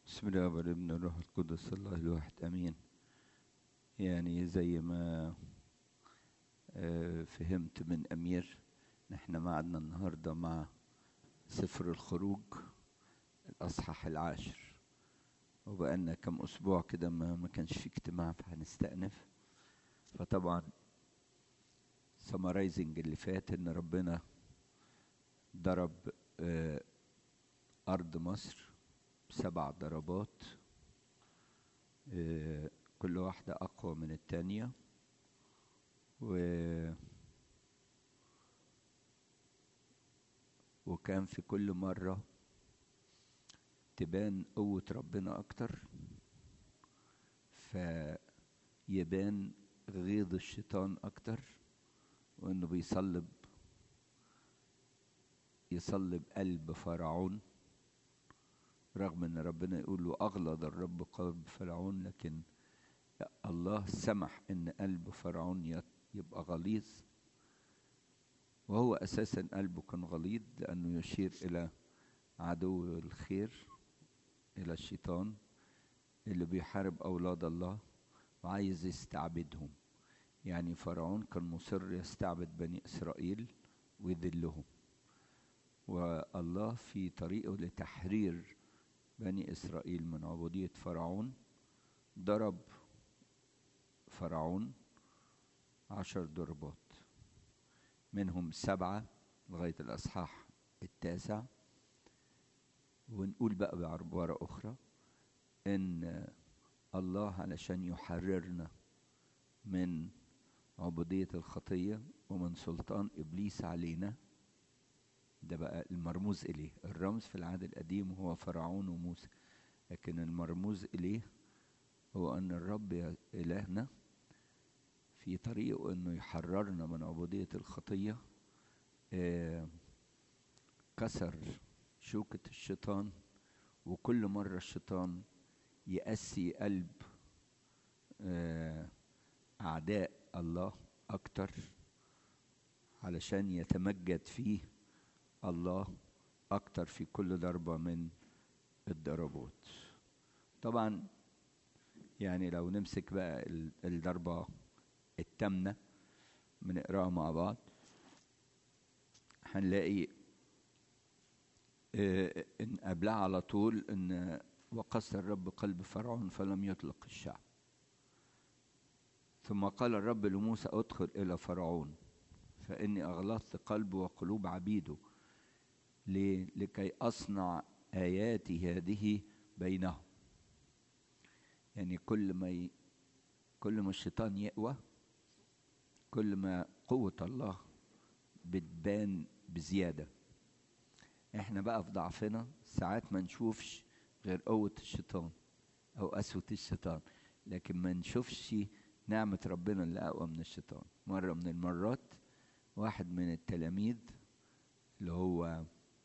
بسم الله والابن الروح القدس الله الواحد امين يعني زي ما آه، فهمت من امير نحن معدنا النهارده مع سفر الخروج الاصحاح العاشر وبقالنا كم اسبوع كده ما ما كانش في اجتماع فهنستأنف فطبعا سمرايزنج اللي فات ان ربنا ضرب آه، ارض مصر بسبع ضربات آه، كل واحدة أقوى من التانية و وكان في كل مرة تبان قوة ربنا أكتر فيبان غيظ الشيطان أكتر وإنه بيصلب يصلب قلب فرعون رغم ان ربنا يقول له اغلظ الرب قلب فرعون لكن الله سمح ان قلب فرعون يت- يبقى غليظ وهو اساسا قلبه كان غليظ لانه يشير الى عدو الخير الى الشيطان اللي بيحارب اولاد الله وعايز يستعبدهم يعني فرعون كان مصر يستعبد بني اسرائيل ويذلهم والله في طريقه لتحرير بني إسرائيل من عبودية فرعون ضرب فرعون عشر ضربات منهم سبعة لغاية الأصحاح التاسع ونقول بقى بعبارة أخرى إن الله علشان يحررنا من عبودية الخطية ومن سلطان إبليس علينا ده بقى المرموز إليه الرمز في العهد القديم هو فرعون وموسى لكن المرموز إليه هو أن الرب يا إلهنا في طريقه أنه يحررنا من عبودية الخطية آه، كسر شوكة الشيطان وكل مرة الشيطان يأسي قلب آه، أعداء الله أكتر علشان يتمجد فيه الله أكتر في كل ضربة من الضربات طبعا يعني لو نمسك بقى ال- الضربة التامنة بنقراها مع بعض هنلاقي آه، إن قبلها على طول إن وقص الرب قلب فرعون فلم يطلق الشعب ثم قال الرب لموسى ادخل إلى فرعون فإني أغلظت قلبه وقلوب عبيده ليه؟ لكي أصنع آياتي هذه بينهم يعني كل ما ي... كل ما الشيطان يقوى كل ما قوة الله بتبان بزيادة احنا بقى في ضعفنا ساعات ما نشوفش غير قوة الشيطان أو قسوة الشيطان لكن ما نشوفش نعمة ربنا اللي أقوى من الشيطان مرة من المرات واحد من التلاميذ اللي هو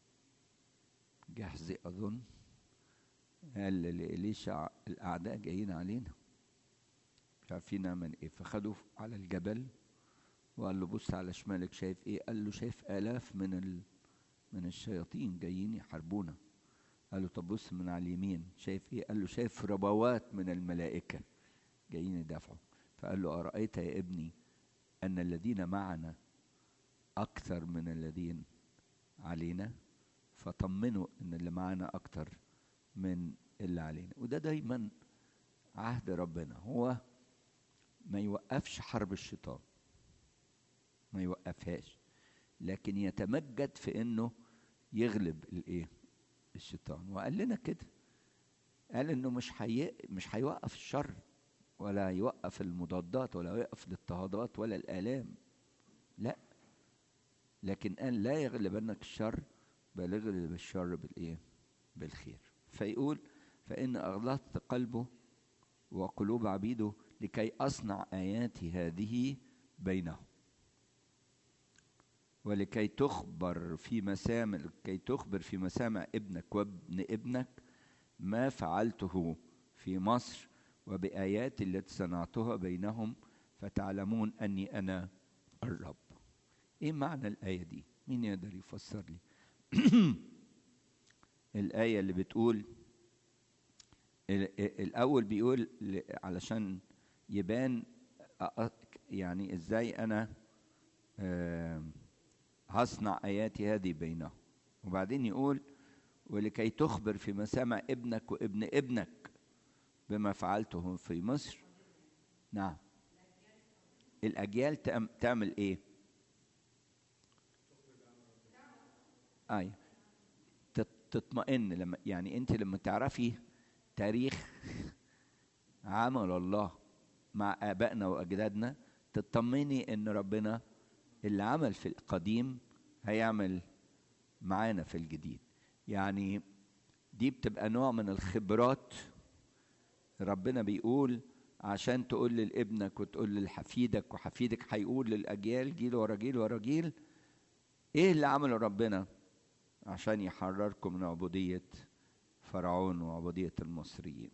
جحزي أظن قال لإليشع الأعداء جايين علينا مش عارفين نعمل إيه فخدوه على الجبل وقال له بص على شمالك شايف إيه قال له شايف آلاف من ال... من الشياطين جايين يحاربونا قال له طب بص من على اليمين شايف إيه قال له شايف ربوات من الملائكة جايين يدافعوا فقال له أرأيت يا ابني أن الذين معنا أكثر من الذين علينا فطمنوا ان اللي معانا اكتر من اللي علينا وده دايما عهد ربنا هو ما يوقفش حرب الشيطان ما يوقفهاش لكن يتمجد في انه يغلب الايه الشيطان وقال لنا كده قال انه مش حي... مش هيوقف الشر ولا يوقف المضادات ولا يوقف الاضطهادات ولا الالام لا لكن قال لا يغلبنك الشر بل اغلب الشر بالايه بالخير فيقول فان اغلظت قلبه وقلوب عبيده لكي اصنع اياتي هذه بينهم ولكي تخبر في مسامع لكي تخبر في مسامع ابنك وابن ابنك ما فعلته في مصر وبآيات التي صنعتها بينهم فتعلمون أني أنا الرب إيه معنى الآية دي؟ مين يقدر يفسر لي؟ الآية اللي بتقول ال- ال- الأول بيقول ل- علشان يبان أ- أ- يعني إزاي أنا آم، هصنع آياتي هذه بينهم وبعدين يقول ولكي تخبر في مسامع ابنك وابن ابنك بما فعلته في مصر نعم الأجيال تعم- تعمل إيه؟ أيوة تت- تطمئن لما يعني أنت لما تعرفي تاريخ عمل الله مع آبائنا وأجدادنا تطمني إن ربنا اللي عمل في القديم هيعمل معانا في الجديد يعني دي بتبقى نوع من الخبرات ربنا بيقول عشان تقول لابنك وتقول لحفيدك وحفيدك هيقول للأجيال جيل ورا جيل ورا جيل إيه اللي عمله ربنا عشان يحرركم من عبودية فرعون وعبودية المصريين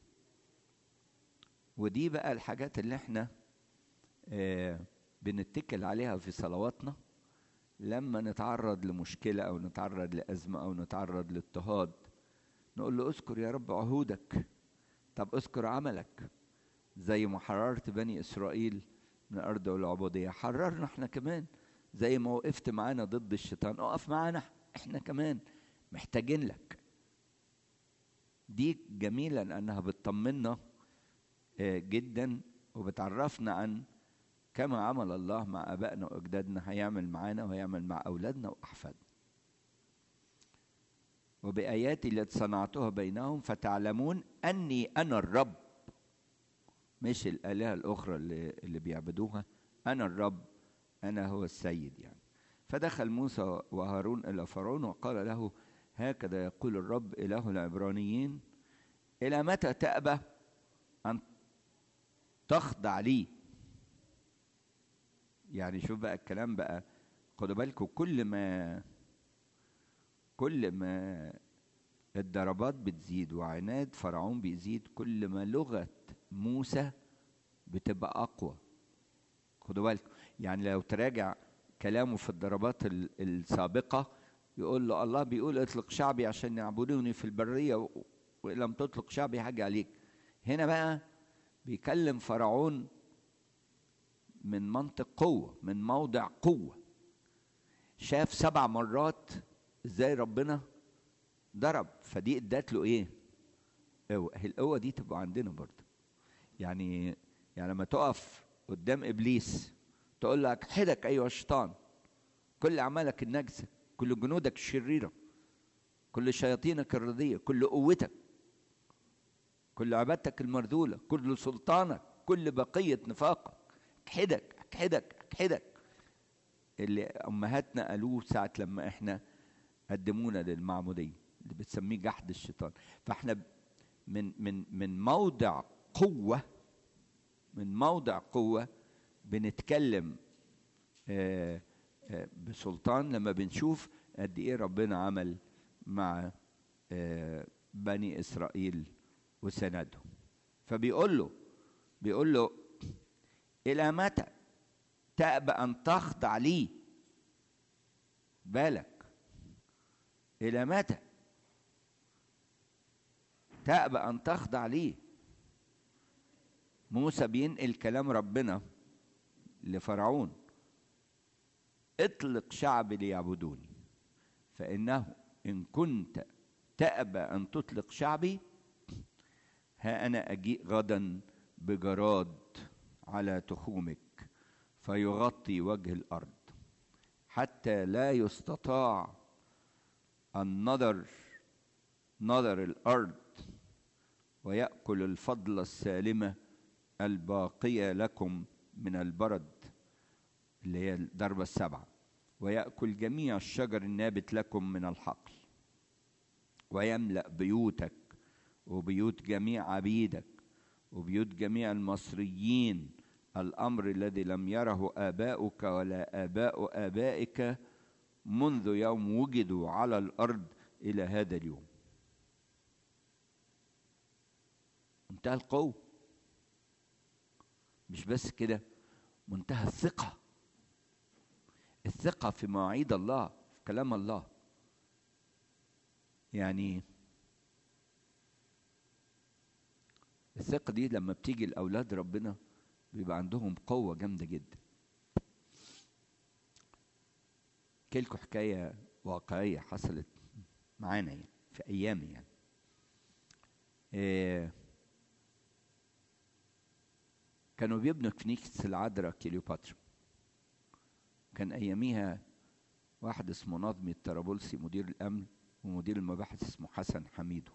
ودي بقى الحاجات اللي احنا آه بنتكل عليها في صلواتنا لما نتعرض لمشكلة أو نتعرض لأزمة أو نتعرض لاضطهاد نقول له اذكر يا رب عهودك طب اذكر عملك زي ما حررت بني إسرائيل من أرض العبودية حررنا احنا كمان زي ما وقفت معانا ضد الشيطان اقف معانا احنا كمان محتاجين لك دي جميلة لأنها بتطمنا آه، جدا وبتعرفنا عن كما عمل الله مع آبائنا وأجدادنا هيعمل معانا وهيعمل مع أولادنا وأحفادنا وبآياتي التي صنعتها بينهم فتعلمون أني أنا الرب مش الآلهة الأخرى اللي, اللي بيعبدوها أنا الرب أنا هو السيد يعني فدخل موسى وهارون إلى فرعون وقال له هكذا يقول الرب إله العبرانيين إلى متى تأبى أن تخضع لي يعني شوف بقى الكلام بقى خدوا بالكم كل ما كل ما الضربات بتزيد وعناد فرعون بيزيد كل ما لغة موسى بتبقى أقوى خدوا بالكم يعني لو تراجع كلامه في الضربات ال- السابقة يقول له الله بيقول اطلق شعبي عشان يعبدوني في البرية و- وإن لم تطلق شعبي هاجي عليك هنا بقى بيكلم فرعون من منطق قوة من موضع قوة شاف سبع مرات ازاي ربنا ضرب فدي ادت له ايه قوة هي القوة دي تبقى عندنا برضه يعني يعني لما تقف قدام ابليس تقول له اكحدك ايها الشيطان كل اعمالك النجسة كل جنودك الشريرة كل شياطينك الردية كل قوتك كل عبادتك المرذولة كل سلطانك كل بقية نفاقك اكحدك اكحدك اكحدك اللي امهاتنا قالوه ساعة لما احنا قدمونا للمعمودية اللي بتسميه جحد الشيطان فاحنا من من من موضع قوة من موضع قوة بنتكلم آه، آه، بسلطان لما بنشوف قد ايه ربنا عمل مع آه، بني اسرائيل وسندهم فبيقول له بيقول له الى متى تأبى ان تخضع لي بالك الى متى تأبى ان تخضع لي موسى بينقل كلام ربنا لفرعون اطلق شعبي ليعبدوني فإنه إن كنت تأبى أن تطلق شعبي ها أنا أجيء غدا بجراد على تخومك فيغطي وجه الأرض حتى لا يستطاع النظر نظر الأرض ويأكل الفضل السالمة الباقية لكم من البرد اللي هي الضربة السبعة ويأكل جميع الشجر النابت لكم من الحقل ويملأ بيوتك وبيوت جميع عبيدك وبيوت جميع المصريين الأمر الذي لم يره آباؤك ولا آباء آبائك منذ يوم وجدوا على الأرض إلى هذا اليوم منتهى القوة مش بس كده منتهى الثقة الثقة في مواعيد الله في كلام الله يعني الثقة دي لما بتيجي لأولاد ربنا بيبقى عندهم قوة جامدة جدا لكم حكاية واقعية حصلت معانا يعني في أيامي يعني إيه كانوا بيبنوا كنيسة العذراء كليوباترا كان أياميها واحد اسمه نظمي الطرابلسي مدير الأمن ومدير المباحث اسمه حسن حميدو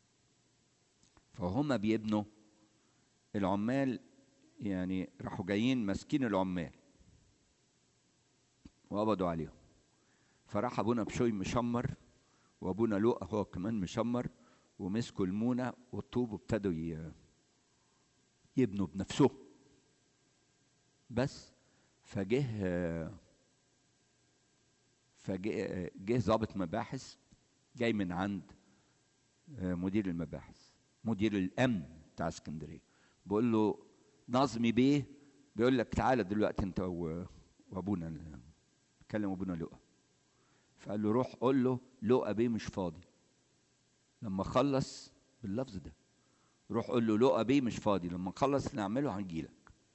فهم بيبنوا العمال يعني راحوا جايين ماسكين العمال وقبضوا عليهم فراح ابونا بشوي مشمر وابونا لؤى هو كمان مشمر ومسكوا المونه والطوب وابتدوا يبنوا بنفسهم بس فجه فجه جه ضابط مباحث جاي من عند مدير المباحث مدير الامن بتاع اسكندريه بقول له نظمي بيه بيقول لك تعالى دلوقتي انت وابونا كلم ابونا لؤى فقال له روح قول له لؤى بيه مش فاضي لما خلص باللفظ ده روح قول له لؤى بيه مش فاضي لما نخلص نعمله هنجيلك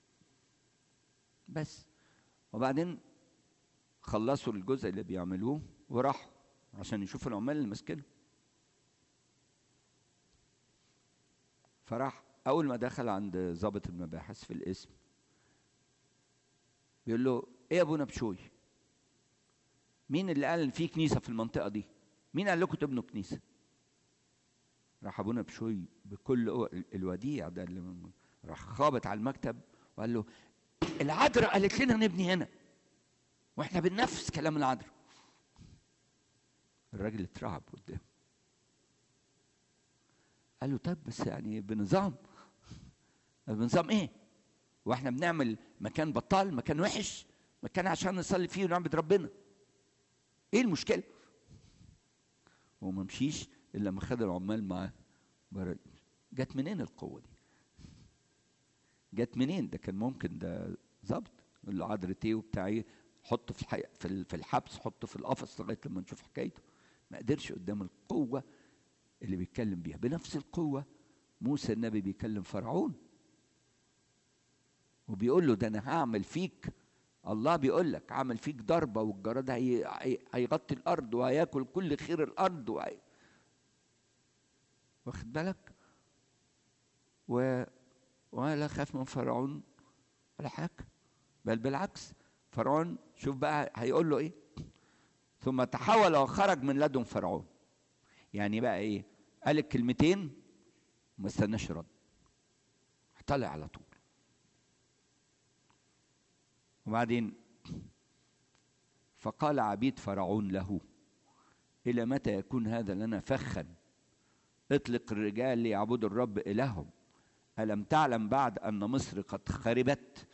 بس وبعدين خلصوا الجزء اللي بيعملوه وراحوا عشان يشوفوا العمال اللي ماسكينه فراح اول ما دخل عند ضابط المباحث في الاسم بيقول له ايه يا ابونا بشوي مين اللي قال ان في كنيسه في المنطقه دي مين قال لكم تبنوا كنيسه راح ابونا بشوي بكل الوديع ده اللي راح خابط على المكتب وقال له العذراء قالت لنا نبني هنا واحنا بننفذ كلام العذراء الراجل اترعب قدامه قال له طيب بس يعني بنظام بنظام ايه واحنا بنعمل مكان بطال مكان وحش مكان عشان نصلي فيه ونعبد ربنا ايه المشكله وما مشيش الا لما خد العمال معاه جت منين القوه دي جت منين ده كان ممكن ده ظبط يقول له عذرة ايه وبتاع ايه حطه في الحي... في في الحبس حطه في القفص لغايه لما نشوف حكايته ما قدرش قدام القوه اللي بيتكلم بيها بنفس القوه موسى النبي بيكلم فرعون وبيقول له ده انا هعمل فيك الله بيقول لك عمل فيك ضربه والجراد هي... هيغطي الارض وهياكل كل خير الارض وهي... واخد بالك و ولا خاف من فرعون ولا حاجه بل بالعكس فرعون شوف بقى هيقول له ايه ثم تحول وخرج من لدن فرعون يعني بقى ايه قال الكلمتين وما استناش رد طلع على طول وبعدين فقال عبيد فرعون له إلى متى يكون هذا لنا فخا اطلق الرجال ليعبدوا الرب إلههم ألم تعلم بعد أن مصر قد خربت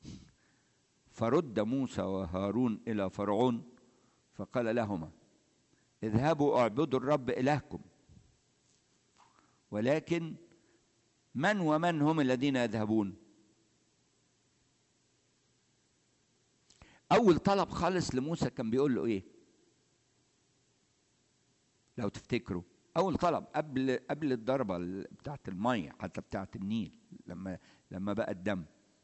فرد موسى وهارون إلى فرعون فقال لهما اذهبوا اعبدوا الرب إلهكم ولكن من ومن هم الذين يذهبون أول طلب خالص لموسى كان بيقول له إيه لو تفتكروا أول طلب قبل قبل الضربة بتاعت المية حتى بتاعت النيل لما لما بقى الدم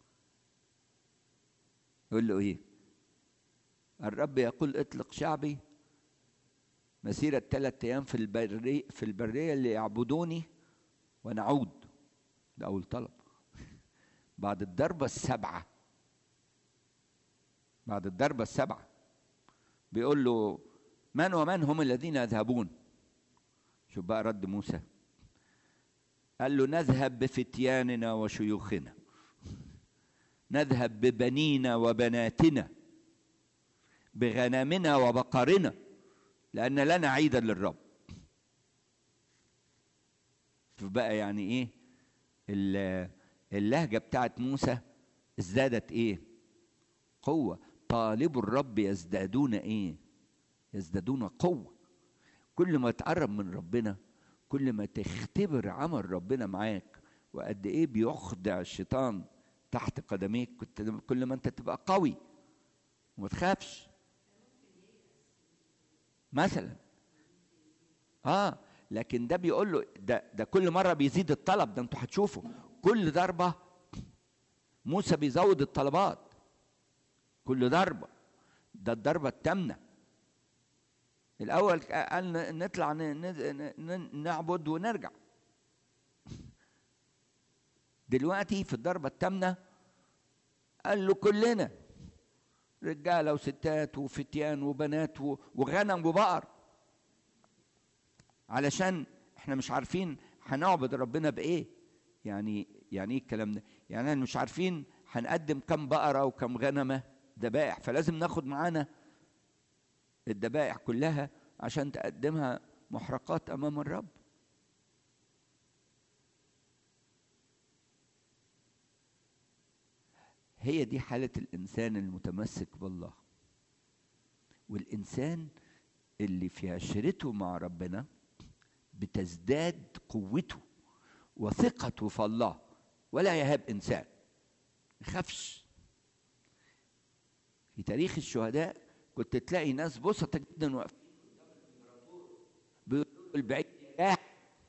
يقول له إيه الرب يقول اطلق شعبي مسيرة ثلاثة أيام في البرية في البرية اللي يعبدوني ونعود ده أول طلب بعد الضربة السبعة بعد الضربة السبعة بيقول له من ومن هم الذين يذهبون شوف بقى رد موسى قال له نذهب بفتياننا وشيوخنا نذهب ببنينا وبناتنا بغنمنا وبقرنا لأن لنا عيدا للرب فبقى يعني ايه اللهجة بتاعت موسى ازدادت ايه قوة طالب الرب يزدادون ايه يزدادون قوة كل ما تقرب من ربنا كل ما تختبر عمل ربنا معاك وقد ايه بيخضع الشيطان تحت قدميك كل ما انت تبقى قوي وما تخافش مثلا اه لكن ده بيقول له ده ده كل مره بيزيد الطلب ده انتوا هتشوفوا كل ضربه موسى بيزود الطلبات كل ضربه ده الضربه الثامنه الاول قال ن- نطلع ن- ن- ن- نعبد ونرجع دلوقتي في الضربه الثامنه قال له كلنا رجاله وستات وفتيان وبنات و- وغنم وبقر علشان احنا مش عارفين هنعبد ربنا بايه يعني يعني ايه الكلام ده يعني احنا مش عارفين هنقدم كم بقره وكم غنمه ذبائح فلازم ناخد معانا الذبائح كلها عشان تقدمها محرقات امام الرب هي دي حاله الانسان المتمسك بالله والانسان اللي في عشرته مع ربنا بتزداد قوته وثقته في الله ولا يهاب انسان ما يخافش في تاريخ الشهداء كنت تلاقي ناس بسطة جدا واقفين بيقولوا البعيد يا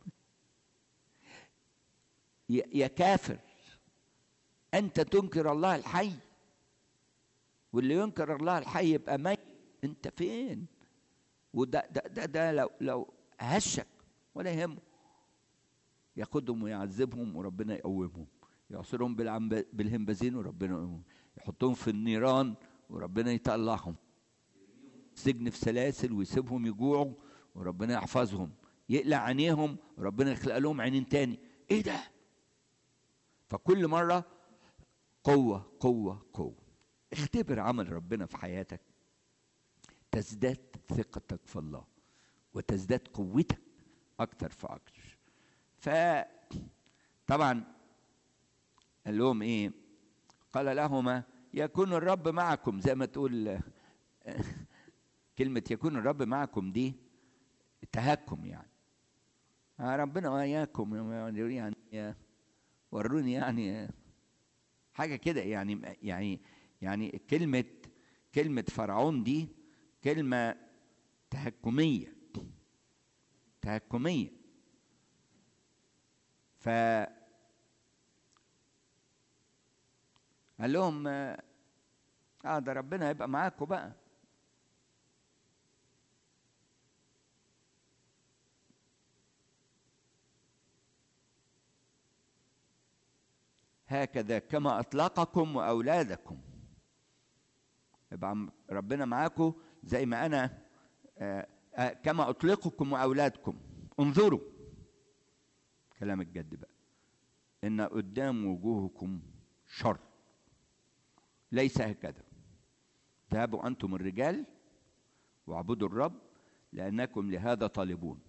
يا- يا كافر انت تنكر الله الحي واللي ينكر الله الحي يبقى ميت انت فين وده ده ده, ده لو لو هشك ولا يهمه ياخدهم ويعذبهم وربنا يقومهم يعصرهم بالعنب- بالهمبازين وربنا يقومهم يحطهم في النيران وربنا يطلعهم سجن في سلاسل ويسيبهم يجوعوا وربنا يحفظهم يقلع عينيهم وربنا يخلق لهم عينين تاني ايه ده فكل مرة قوة قوة قوة اختبر عمل ربنا في حياتك تزداد ثقتك في الله وتزداد قوتك أكتر فأكتر فطبعا قال لهم ايه قال لهما يكون الرب معكم زي ما تقول كلمة يكون الرب معكم دي تهكم يعني آه ربنا وياكم يعني وروني يعني حاجة كده يعني يعني يعني كلمة كلمة فرعون دي كلمة تهكمية تهكمية ف قال لهم اه ده ربنا يبقى معاكم بقى هكذا كما اطلقكم واولادكم يبقى ربنا معاكم زي ما انا آه آه كما اطلقكم واولادكم انظروا كلام الجد بقى ان قدام وجوهكم شر ليس هكذا ذهبوا انتم الرجال واعبدوا الرب لانكم لهذا طالبون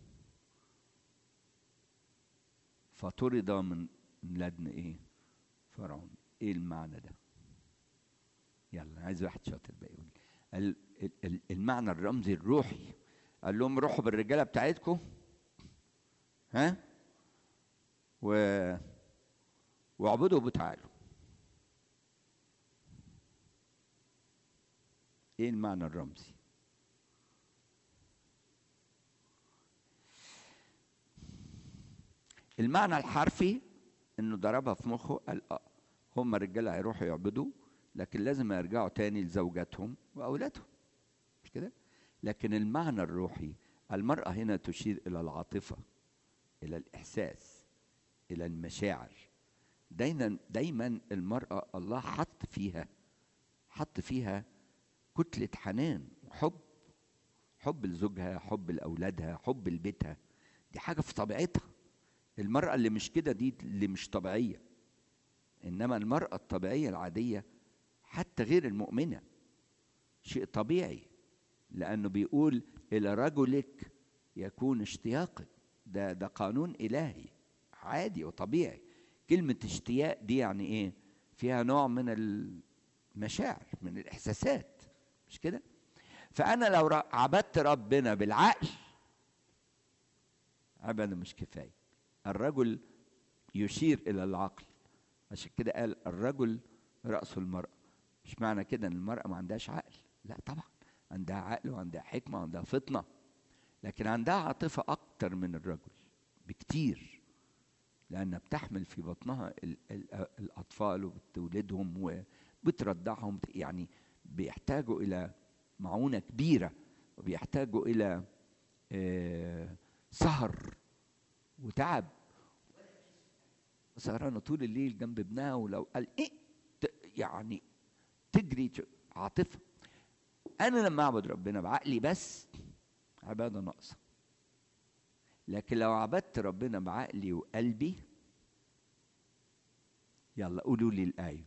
فطرد من لدن ايه فرعون ايه المعنى ده يلا عايز واحد شاطر بقى يقول المعنى الرمزي الروحي قال لهم روحوا بالرجاله بتاعتكم ها و واعبدوا وتعالوا ايه المعنى الرمزي المعنى الحرفي انه ضربها في مخه قال اه هم الرجاله هيروحوا يعبدوا لكن لازم يرجعوا تاني لزوجاتهم واولادهم مش كده لكن المعنى الروحي المراه هنا تشير الى العاطفه الى الاحساس الى المشاعر دايما دايما المراه الله حط فيها حط فيها كتله حنان وحب حب لزوجها حب لاولادها حب لبيتها دي حاجه في طبيعتها المرأة اللي مش كده دي اللي مش طبيعية إنما المرأة الطبيعية العادية حتى غير المؤمنة شيء طبيعي لأنه بيقول إلى رجلك يكون اشتياقك ده ده قانون إلهي عادي وطبيعي كلمة اشتياق دي يعني إيه؟ فيها نوع من المشاعر من الإحساسات مش كده؟ فأنا لو عبدت ربنا بالعقل عبادة مش كفايه الرجل يشير الى العقل عشان كده قال الرجل راس المراه مش معنى كده ان المراه ما عندهاش عقل لا طبعا عندها عقل وعندها حكمه وعندها فطنه لكن عندها عاطفة أكتر من الرجل بكتير لأنها بتحمل في بطنها ال- ال- الأطفال وبتولدهم وبترضعهم يعني بيحتاجوا إلى معونة كبيرة وبيحتاجوا إلى آه، سهر وتعب سهرانة طول الليل جنب ابنها ولو قال إيه ت- يعني تجري ت- عاطفة أنا لما أعبد ربنا بعقلي بس عبادة ناقصة لكن لو عبدت ربنا بعقلي وقلبي يلا قولوا لي الآية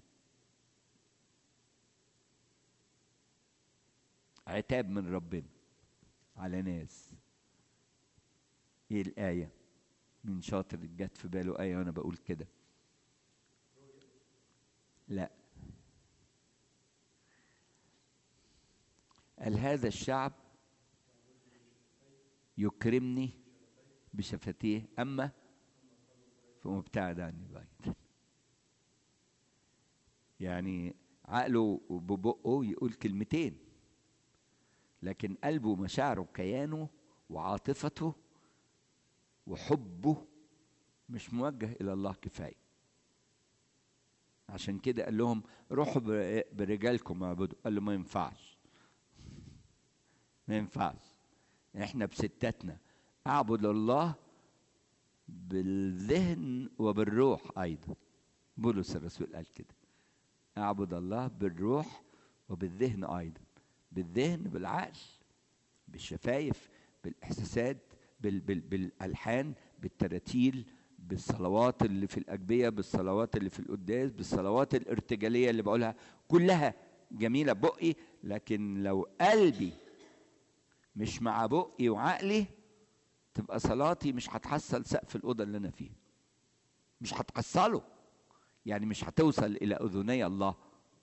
عتاب من ربنا على ناس ايه الآية من شاطر جت في باله آية وأنا بقول كده لا قال هذا الشعب يكرمني بشفتيه أما فمبتعد عني بعيد يعني عقله وببقه يقول كلمتين لكن قلبه ومشاعره وكيانه وعاطفته وحبه مش موجه الى الله كفايه عشان كده قال لهم روحوا بر- برجالكم اعبدوا قال له ما ينفعش ما ينفعش احنا بستاتنا اعبد الله بالذهن وبالروح ايضا بولس الرسول قال كده اعبد الله بالروح وبالذهن ايضا بالذهن بالعقل بالشفايف بالاحساسات بال بال بالالحان بالتراتيل بالصلوات اللي في الاجبيه بالصلوات اللي في القداس بالصلوات الارتجاليه اللي بقولها كلها جميله بقي لكن لو قلبي مش مع بقي وعقلي تبقى صلاتي مش هتحصل سقف الاوضه اللي انا فيها مش هتحصله يعني مش هتوصل الى اذني الله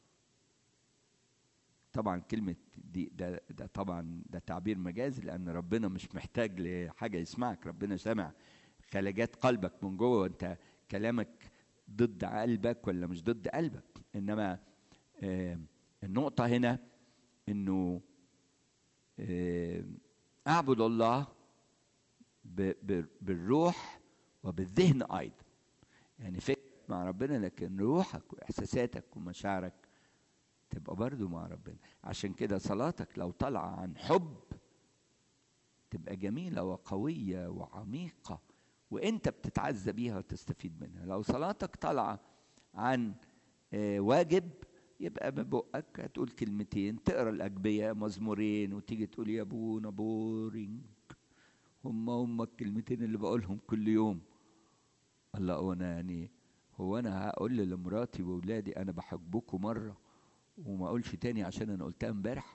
طبعا كلمة دي ده ده طبعا ده تعبير مجازي لأن ربنا مش محتاج لحاجة يسمعك ربنا سامع خلاجات قلبك من جوه وأنت كلامك ضد قلبك ولا مش ضد قلبك إنما آه النقطة هنا إنه آه أعبد الله ب- ب- بالروح وبالذهن أيضا يعني فكر مع ربنا لكن روحك وإحساساتك ومشاعرك تبقى برضو مع ربنا عشان كده صلاتك لو طالعة عن حب تبقى جميلة وقوية وعميقة وانت بتتعزى بيها وتستفيد منها لو صلاتك طالعة عن آه، واجب يبقى ببقك هتقول كلمتين تقرا الأجبية مزمورين وتيجي تقول يا ابونا بورينج هم هم الكلمتين اللي بقولهم كل يوم الله وانا يعني هو انا هقول لمراتي واولادي انا بحبكم مره وما اقولش تاني عشان انا قلتها امبارح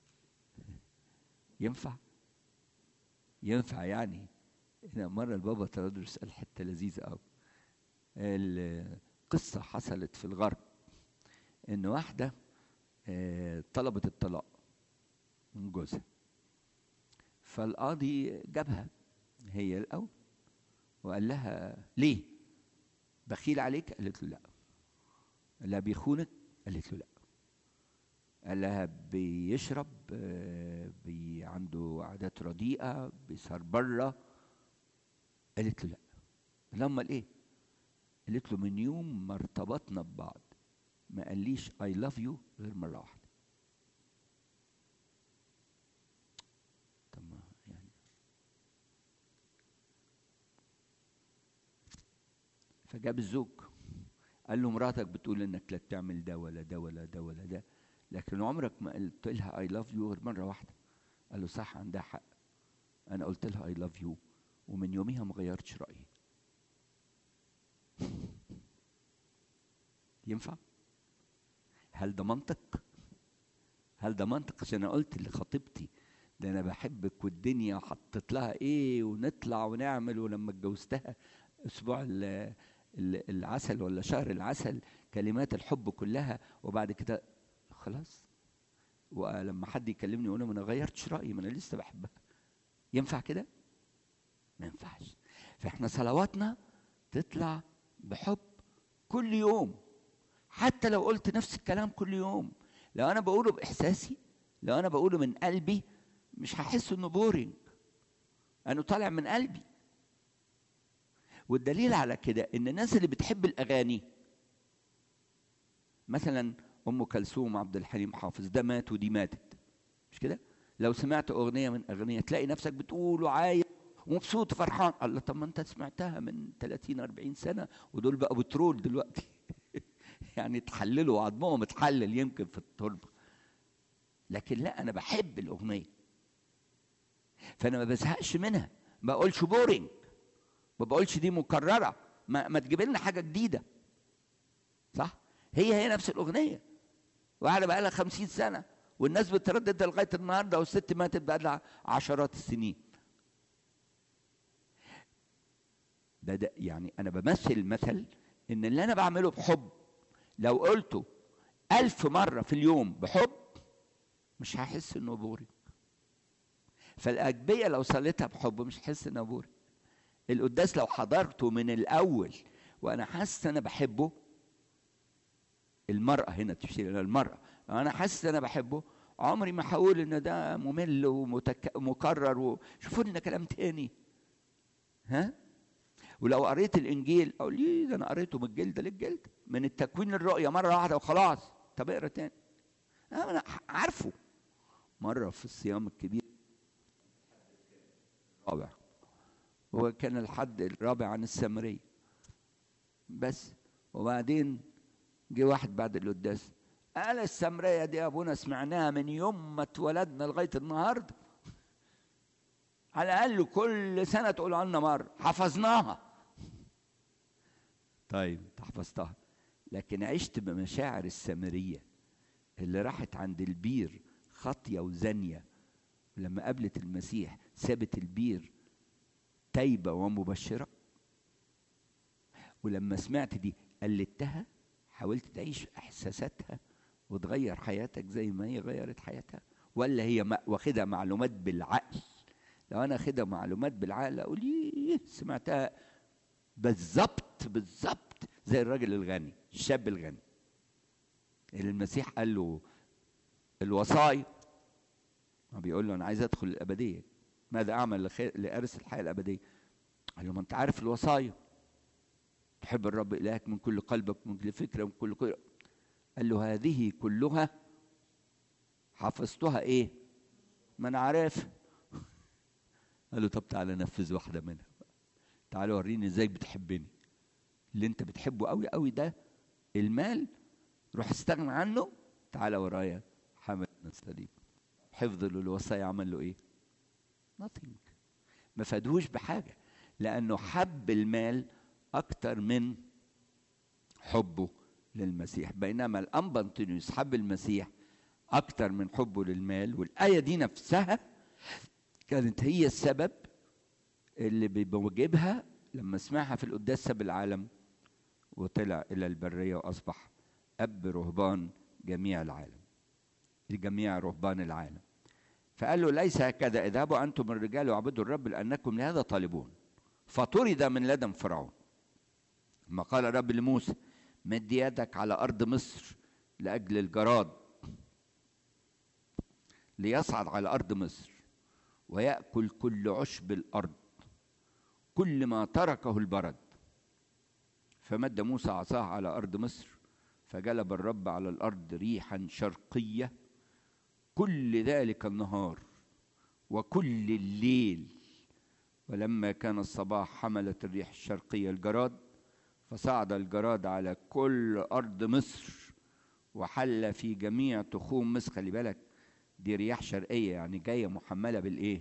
ينفع ينفع يعني هنا مرة البابا ترادرس قال حتة لذيذة أوي القصة حصلت في الغرب إن واحدة آه، طلبت الطلاق من جوزها فالقاضي جابها هي الأول وقال لها ليه؟ بخيل عليك؟ قالت له لا قال لها بيخونك؟ قالت له لا قال لها بيشرب آه، بي عنده عادات رديئة بيسهر بره قالت له لا قال لها امال ايه قالت له من يوم ما ارتبطنا ببعض ما قاليش اي لاف يو غير مرة واحدة طب ما يعني فجاب الزوج قال له مراتك بتقول انك لا بتعمل ده ولا ده ولا ده ولا ده لكن عمرك ما قلت لها اي لاف يو غير مره واحده قال له صح عندها حق انا قلت لها اي لاف يو ومن يوميها ما غيرتش رايي ينفع هل ده منطق هل ده منطق عشان انا قلت لخطيبتي ده انا بحبك والدنيا حطيت لها ايه ونطلع ونعمل ولما اتجوزتها اسبوع ال- ال- العسل ولا شهر العسل كلمات الحب كلها وبعد كده خلاص ولما حد يكلمني وانا ما انا غيرتش رايي ما انا لسه بحبها ينفع كده ما ينفعش فاحنا صلواتنا تطلع بحب كل يوم حتى لو قلت نفس الكلام كل يوم لو انا بقوله باحساسي لو انا بقوله من قلبي مش هحس انه بورينج أنا طالع من قلبي والدليل على كده إن الناس اللي بتحب الأغاني مثلا أم كلثوم عبد الحليم حافظ ده مات ودي ماتت مش كده؟ لو سمعت أغنية من أغنية تلاقي نفسك بتقول وعايز ومبسوط فرحان الله طب ما أنت سمعتها من 30 40 سنة ودول بقى بترول دلوقتي يعني تحللوا عظمهم اتحلل يمكن في التربة لكن لا أنا بحب الأغنية فأنا ما بزهقش منها ما بقولش بورينج ما بقولش دي مكررة ما, ما تجيب لنا حاجة جديدة صح؟ هي هي نفس الأغنية وقاعدة بقى لها 50 سنة والناس بتردد لغاية النهاردة والست ماتت بقى لها عشرات السنين بدأ يعني أنا بمثل مثل إن اللي أنا بعمله بحب لو قلته ألف مرة في اليوم بحب مش هحس إنه بوري فالأجبية لو صليتها بحب مش هحس إنه بوري القداس لو حضرته من الأول وأنا حاسس أنا بحبه المرأة هنا تشير إلى المرأة لو أنا حاسس أنا بحبه عمري ما هقول إن ده ممل ومكرر وشوفوا لنا كلام تاني ها ولو قريت الانجيل اقول ليه ده انا قريته من الجلد للجلد من التكوين للرؤيه مره واحده وخلاص طب اقرا تاني انا عارفه مره في الصيام الكبير الرابع هو كان الحد الرابع عن السامريه بس وبعدين جه واحد بعد القداس قال السامريه دي يا ابونا سمعناها من يوم ما اتولدنا لغايه النهارده على الاقل كل سنه تقولوا عنا مره حفظناها طيب انت حفظتها لكن عشت بمشاعر السامريه اللي راحت عند البير خاطيه وزانيه ولما قابلت المسيح سابت البير تايبه ومبشره ولما سمعت دي قلدتها حاولت تعيش احساساتها وتغير حياتك زي ما هي غيرت حياتها ولا هي واخدها معلومات بالعقل لو انا اخدها معلومات بالعقل اقول ايه سمعتها بالظبط بالظبط زي الراجل الغني الشاب الغني اللي المسيح قال له الوصايا ما بيقول له انا عايز ادخل الابديه ماذا اعمل لارث الحياه الابديه قال له ما انت عارف الوصايا تحب الرب الهك من كل قلبك من كل فكره من كل قلب. قال له هذه كلها حفظتها ايه ما انا عارف قال له طب تعالى نفذ واحده منها تعالى وريني ازاي بتحبني اللي انت بتحبه قوي قوي ده المال روح استغنى عنه تعالى ورايا حمل الصليب حفظ له الوصايا عمل له ايه nothing ما فادهوش بحاجه لانه حب المال اكتر من حبه للمسيح بينما الانبا انطونيوس حب المسيح اكتر من حبه للمال والايه دي نفسها كانت هي السبب اللي بموجبها لما سمعها في القداس ساب العالم وطلع الى البريه واصبح اب رهبان جميع العالم لجميع رهبان العالم فقال له ليس هكذا اذهبوا انتم الرجال واعبدوا الرب لانكم لهذا طالبون فطرد من لدن فرعون ما قال الرب لموسى مد يدك على ارض مصر لاجل الجراد ليصعد على ارض مصر ويأكل كل عشب الأرض كل ما تركه البرد فمد موسى عصاه على أرض مصر فجلب الرب على الأرض ريحا شرقية كل ذلك النهار وكل الليل ولما كان الصباح حملت الريح الشرقية الجراد فصعد الجراد على كل أرض مصر وحل في جميع تخوم مصر خلي بالك دي رياح شرقية يعني جاية محملة بالإيه؟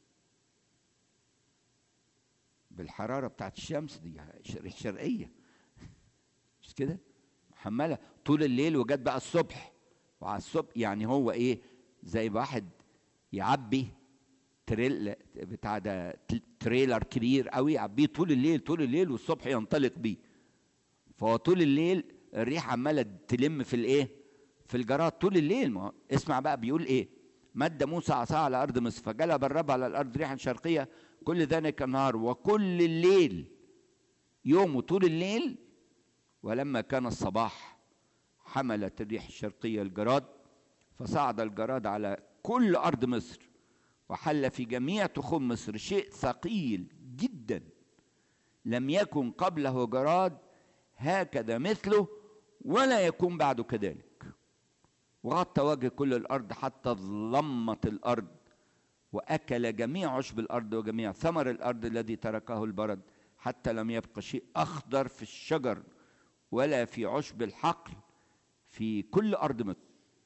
بالحرارة بتاعت الشمس دي ريح شرقية مش كده؟ محملة طول الليل وجت بقى الصبح وعلى الصبح يعني هو إيه؟ زي واحد يعبي تريل بتاع ده تريلر كبير قوي يعبيه طول الليل طول الليل والصبح ينطلق بيه فهو طول الليل الريح عماله تلم في الايه؟ في الجراد طول الليل ما اسمع بقى بيقول ايه مد موسى عصاه على ارض مصر فجلب الرب على الارض ريحا شرقيه كل ذلك النهار وكل الليل يوم طول الليل ولما كان الصباح حملت الريح الشرقيه الجراد فصعد الجراد على كل ارض مصر وحل في جميع تخوم مصر شيء ثقيل جدا لم يكن قبله جراد هكذا مثله ولا يكون بعده كذلك وغطى وجه كل الارض حتى ظلمت الارض واكل جميع عشب الارض وجميع ثمر الارض الذي تركه البرد حتى لم يبق شيء اخضر في الشجر ولا في عشب الحقل في كل ارض مصر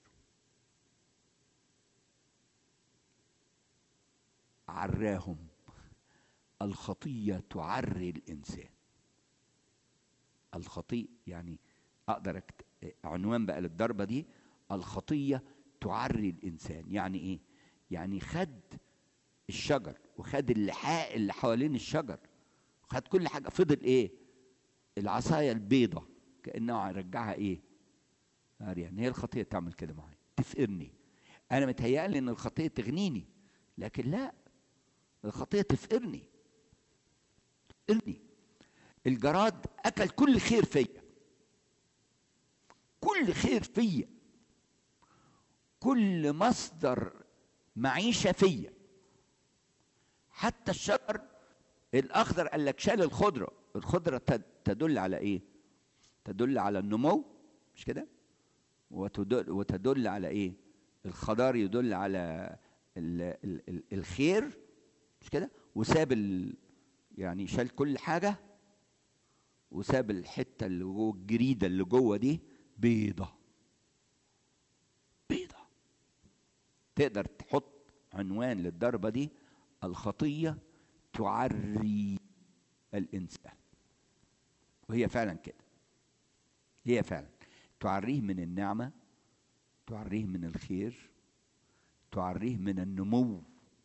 عراهم الخطيه تعري الانسان الخطيئة يعني اقدر أكت... عنوان بقى للضربه دي الخطيه تعري الانسان يعني ايه يعني خد الشجر وخد اللحاء اللي حوالين الشجر خد كل حاجه فضل ايه العصايه البيضة كانه رجعها ايه يعني هي الخطيه تعمل كده معايا تفقرني انا متهيألي ان الخطيه تغنيني لكن لا الخطيه تفقرني تفقرني الجراد اكل كل خير فيا كل خير فيا كل مصدر معيشه فيا حتى الشجر الاخضر قال لك شال الخضره الخضره تدل على ايه تدل على النمو مش كده وتدل, وتدل على ايه الخضار يدل على ال ال ال الخير مش كده وساب ال يعني شال كل حاجه وساب الحته اللي جوه الجريده اللي جوه دي بيضه بيضه تقدر تحط عنوان للضربه دي الخطيه تعري الانسان وهي فعلا كده هي فعلا تعريه من النعمه تعريه من الخير تعريه من النمو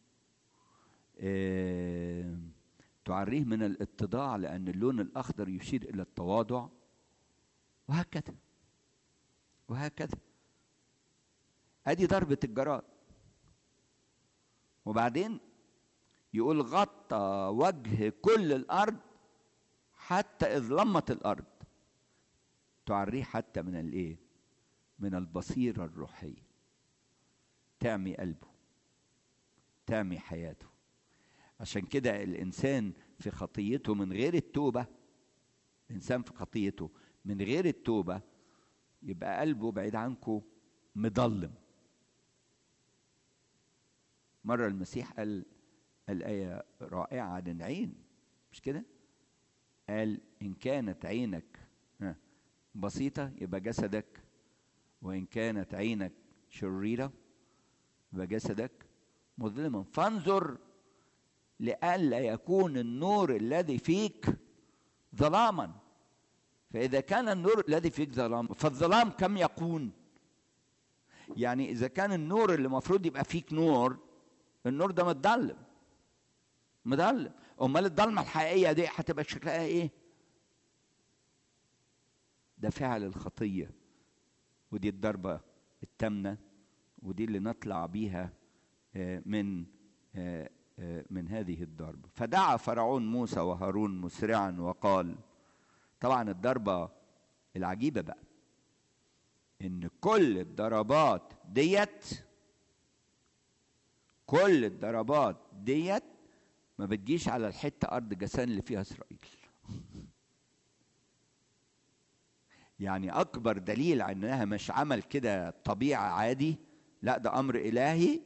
آه تعريه من الاتضاع لأن اللون الأخضر يشير إلى التواضع وهكذا وهكذا أدي ضربة الجراد وبعدين يقول غطى وجه كل الأرض حتى إذ لمت الأرض تعريه حتى من الإيه؟ من البصيرة الروحية تعمي قلبه تعمي حياته عشان كده الانسان في خطيته من غير التوبه الانسان في خطيته من غير التوبه يبقى قلبه بعيد عنكم مضلم مره المسيح قال الايه رائعه عن العين مش كده قال ان كانت عينك بسيطه يبقى جسدك وان كانت عينك شريره يبقى جسدك مظلما فانظر لئلا يكون النور الذي فيك ظلاما فإذا كان النور الذي فيك ظلام فالظلام كم يكون يعني إذا كان النور اللي المفروض يبقى فيك نور النور ده متضلم مضلم أمال الضلمة الحقيقية دي هتبقى شكلها إيه؟ ده فعل الخطية ودي الضربة التامنة ودي اللي نطلع بيها من من هذه الضربة فدعا فرعون موسى وهارون مسرعا وقال طبعا الضربة العجيبة بقى ان كل الضربات ديت كل الضربات ديت ما بتجيش على الحتة أرض جسان اللي فيها إسرائيل يعني أكبر دليل على إنها مش عمل كده طبيعة عادي لا ده أمر إلهي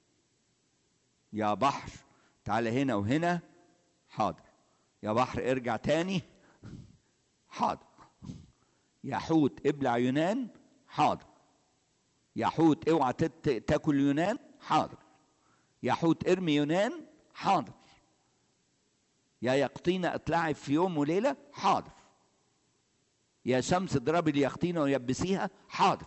يا بحر تعالى هنا وهنا حاضر يا بحر ارجع تاني حاضر يا حوت ابلع يونان حاضر يا حوت اوعى تاكل يونان حاضر يا حوت ارمي يونان حاضر يا يقطينة اطلعي في يوم وليلة حاضر يا شمس اضربي اليقطينة ويبسيها حاضر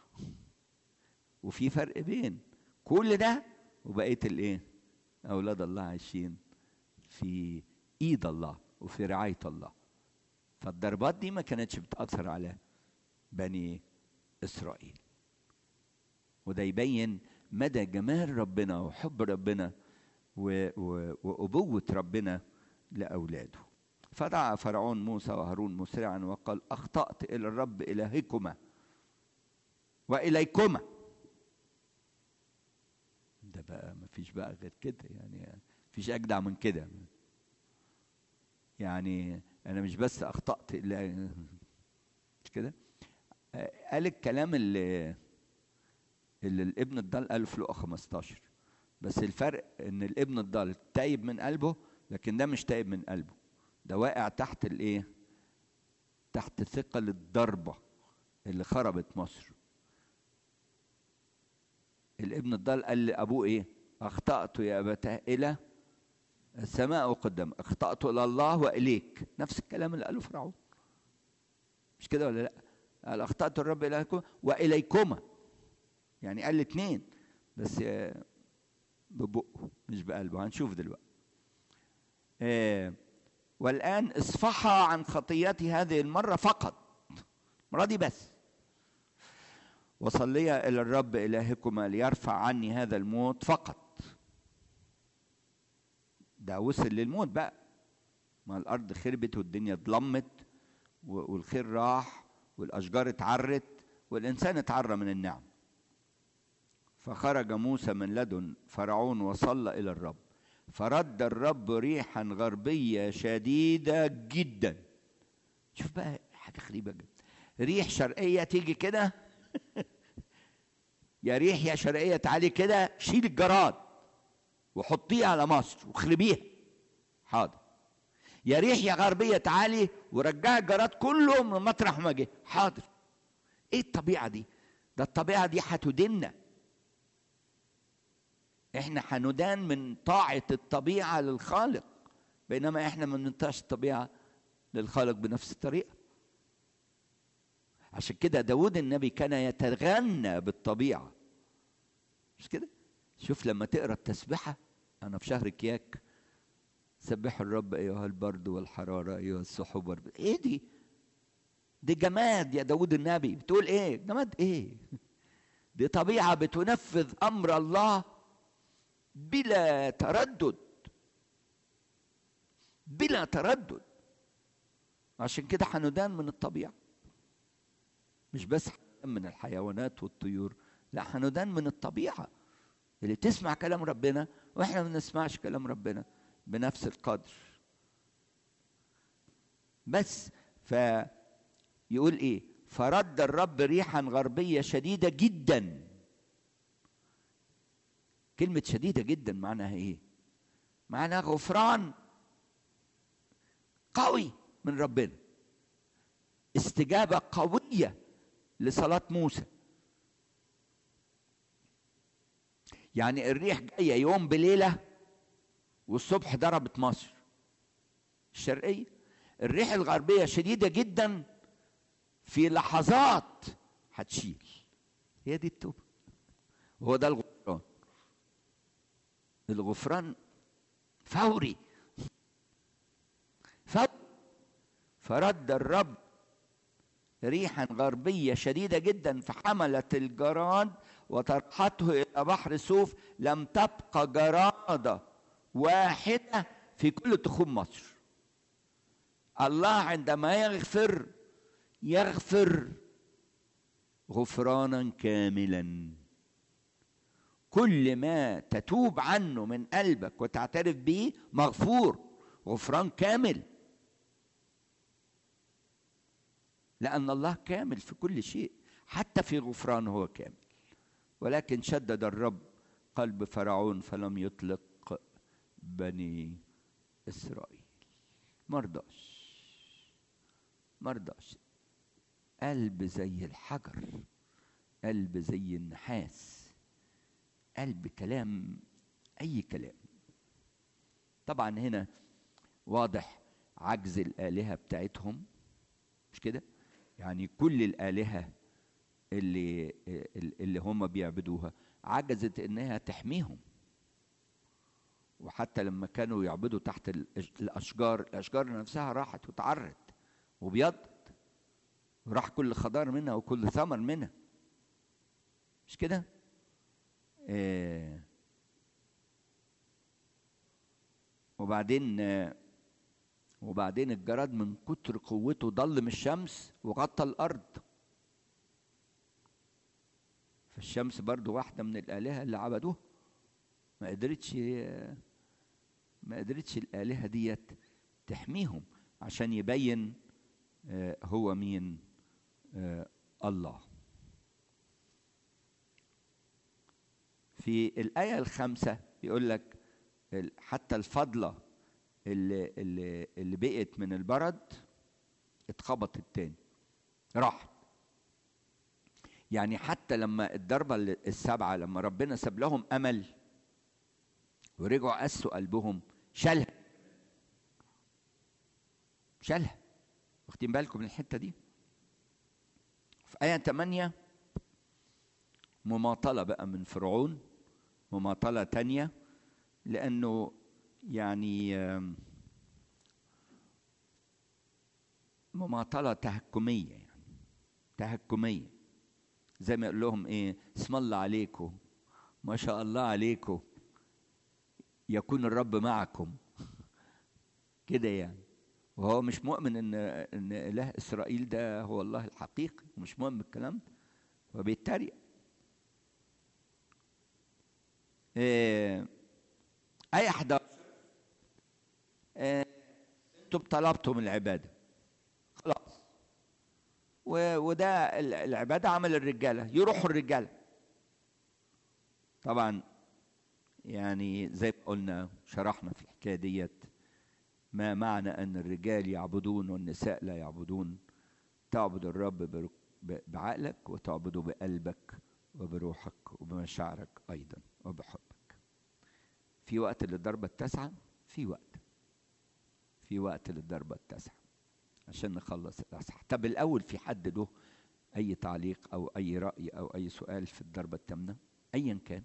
وفي فرق بين كل ده وبقية الايه أولاد الله عايشين في إيد الله وفي رعاية الله فالضربات دي ما كانتش بتأثر على بني إسرائيل وده يبين مدى جمال ربنا وحب ربنا و... و... وأبوة ربنا لأولاده فدعا فرعون موسى وهارون مسرعا وقال أخطأت إلى الرب إلهكما وإليكما ده بقى مفيش بقى غير كده يعني مفيش اجدع من كده يعني انا مش بس اخطات الا مش كده قال الكلام اللي اللي الابن الضال قاله في لقا 15 بس الفرق ان الابن الضال تايب من قلبه لكن ده مش تايب من قلبه ده واقع تحت الايه تحت ثقل الضربه اللي خربت مصر الابن الضال قال لابوه ايه اخطات يا ابتاه الى السماء وقدام اخطات الى الله واليك نفس الكلام اللي قاله فرعون مش كده ولا لا قال اخطات الرب الهكم واليكما يعني قال الاثنين بس ببقه مش بقلبه هنشوف دلوقتي آه والآن اصفحا عن خطيتي هذه المرة فقط المرة دي بس وصليا إلى الرب إلهكما ليرفع عني هذا الموت فقط ده وصل للموت بقى ما الأرض خربت والدنيا اتظلمت والخير راح والأشجار اتعرت والإنسان اتعرى من النعم فخرج موسى من لدن فرعون وصلى إلى الرب فرد الرب ريحا غربية شديدة جدا شوف بقى حاجة غريبة جدا ريح شرقية تيجي كده يا ريح يا شرقية تعالي كده شيل الجراد وحطيه على مصر واخربيها حاضر يا ريح يا غربية تعالي ورجعي الجراد كله من مطرح ما جه حاضر ايه الطبيعة دي ده الطبيعة دي هتدنا احنا هندان من طاعة الطبيعة للخالق بينما احنا ما بننطعش الطبيعة للخالق بنفس الطريقة عشان كده داود النبي كان يتغنى بالطبيعة مش كده شوف لما تقرا التسبحة أنا في شهر كياك سبح الرب أيها البرد والحرارة أيها السحب والبرد. إيه دي؟ دي جماد يا داود النبي بتقول إيه؟ جماد إيه؟ دي طبيعة بتنفذ أمر الله بلا تردد بلا تردد عشان كده هندان من الطبيعة مش بس من الحيوانات والطيور لا هندان من الطبيعة اللي تسمع كلام ربنا واحنا ما بنسمعش كلام ربنا بنفس القدر بس فيقول ايه فرد الرب ريحا غربية شديدة جدا كلمة شديدة جدا معناها ايه معناها غفران قوي من ربنا استجابة قوية لصلاة موسى يعني الريح جاية يوم بليلة والصبح ضربت مصر الشرقية الريح الغربية شديدة جدا في لحظات هتشيل هي دي التوبة هو ده الغفران الغفران فوري فوري فرد الرب ريحا غربية شديدة جدا فحملت الجراد وطرحته إلى بحر سوف لم تبقى جرادة واحدة في كل تخوم مصر الله عندما يغفر يغفر غفرانا كاملا كل ما تتوب عنه من قلبك وتعترف به مغفور غفران كامل لأن الله كامل في كل شيء حتى في غفرانه هو كامل ولكن شدد الرب قلب فرعون فلم يطلق بني إسرائيل مرضاش مرضاش قلب زي الحجر قلب زي النحاس قلب كلام أي كلام طبعا هنا واضح عجز الآلهة بتاعتهم مش كده يعني كل الآلهة اللي اللي هم بيعبدوها عجزت انها تحميهم وحتى لما كانوا يعبدوا تحت الاشجار الاشجار نفسها راحت وتعرت وبيضت وراح كل خضار منها وكل ثمر منها مش كده آه وبعدين آه وبعدين الجراد من كتر قوته ضلم الشمس وغطى الارض فالشمس برضو واحده من الالهه اللي عبدوها ما قدرتش ما قدرتش الآلهة ديت تحميهم عشان يبين هو مين الله في الآية الخامسة يقول لك حتى الفضلة اللي, اللي, اللي بقت من البرد اتخبطت تاني راحت يعني حتى لما الضربة السبعة لما ربنا ساب لهم أمل ورجعوا قسوا قلبهم شالها شالها واخدين بالكم من الحتة دي في آية 8 مماطلة بقى من فرعون مماطلة تانية لأنه يعني مماطلة تهكمية يعني تهكمية زي ما يقول لهم ايه اسم الله عليكم ما شاء الله عليكم يكون الرب معكم كده يعني وهو مش مؤمن ان ان اله اسرائيل ده هو الله الحقيقي مش مؤمن بالكلام ده هو بيتريق ايه اي 11 إيه انتم طلبتم العباده خلاص وده العباده عمل الرجاله يروحوا الرجاله طبعا يعني زي ما قلنا شرحنا في الحكايه ديت ما معنى ان الرجال يعبدون والنساء لا يعبدون تعبد الرب بعقلك وتعبده بقلبك وبروحك وبمشاعرك ايضا وبحبك في وقت للضربه التاسعه في وقت في وقت للضربه التاسعه عشان نخلص الاصحاح طب الاول في حد له اي تعليق او اي راي او اي سؤال في الضربه الثامنه ايا كان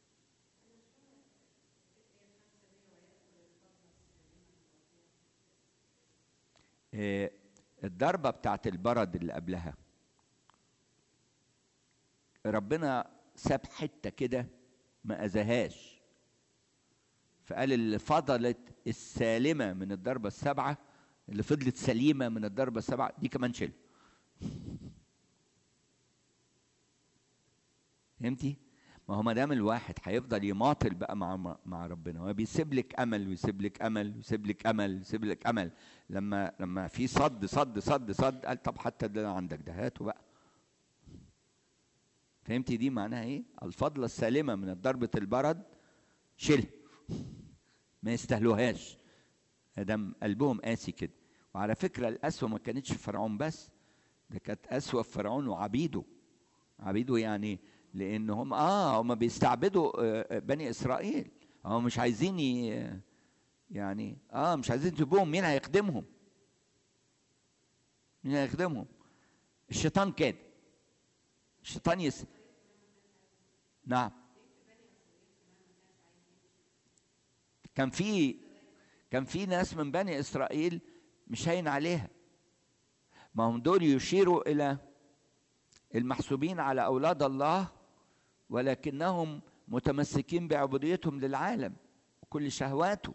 الضربة بتاعت البرد اللي قبلها ربنا ساب حتة كده ما أذاهاش فقال اللي فضلت السالمة من الضربة السبعة اللي فضلت سليمة من الضربة السبعة دي كمان شيل فهمتي؟ ما هو ما دام الواحد هيفضل يماطل بقى مع مع ربنا هو بيسيب لك امل ويسيب لك امل ويسيب لك امل ويسيب لك امل لما لما في صد صد صد صد قال طب حتى ده عندك ده هاته بقى فهمتي دي معناها ايه؟ الفضله السالمه من ضربه البرد شيلها ما يستاهلوهاش ادم قلبهم قاسي كده وعلى فكره القسوه ما كانتش في فرعون بس ده كانت قسوه في فرعون وعبيده عبيده يعني لان هم اه هم بيستعبدوا بني اسرائيل هم مش عايزين يعني اه مش عايزين تبوهم مين هيخدمهم مين هيخدمهم الشيطان كده الشيطان يس نعم كان في كان في ناس من بني اسرائيل مش هين عليها ما هم دول يشيروا الى المحسوبين على اولاد الله ولكنهم متمسكين بعبوديتهم للعالم وكل شهواته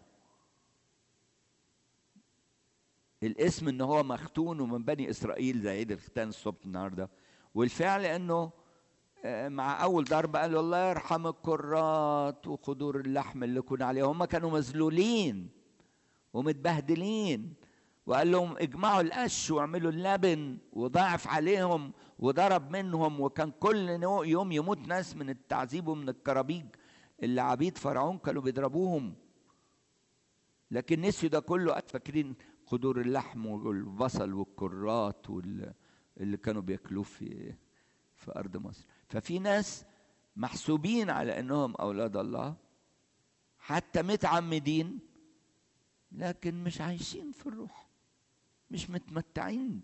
الاسم ان هو مختون ومن بني اسرائيل زي عيد الختان الصبح النهارده والفعل انه مع اول ضربه قالوا الله يرحم الكرات وخضور اللحم اللي كنا عليه هم كانوا مذلولين ومتبهدلين وقال لهم اجمعوا القش واعملوا اللبن وضاعف عليهم وضرب منهم وكان كل يوم يموت ناس من التعذيب ومن الكرابيج اللي عبيد فرعون كانوا بيضربوهم لكن نسيوا ده كله فاكرين قدور اللحم والبصل والكرات اللي كانوا بياكلوه في في ارض مصر ففي ناس محسوبين على انهم اولاد الله حتى متعمدين لكن مش عايشين في الروح مش متمتعين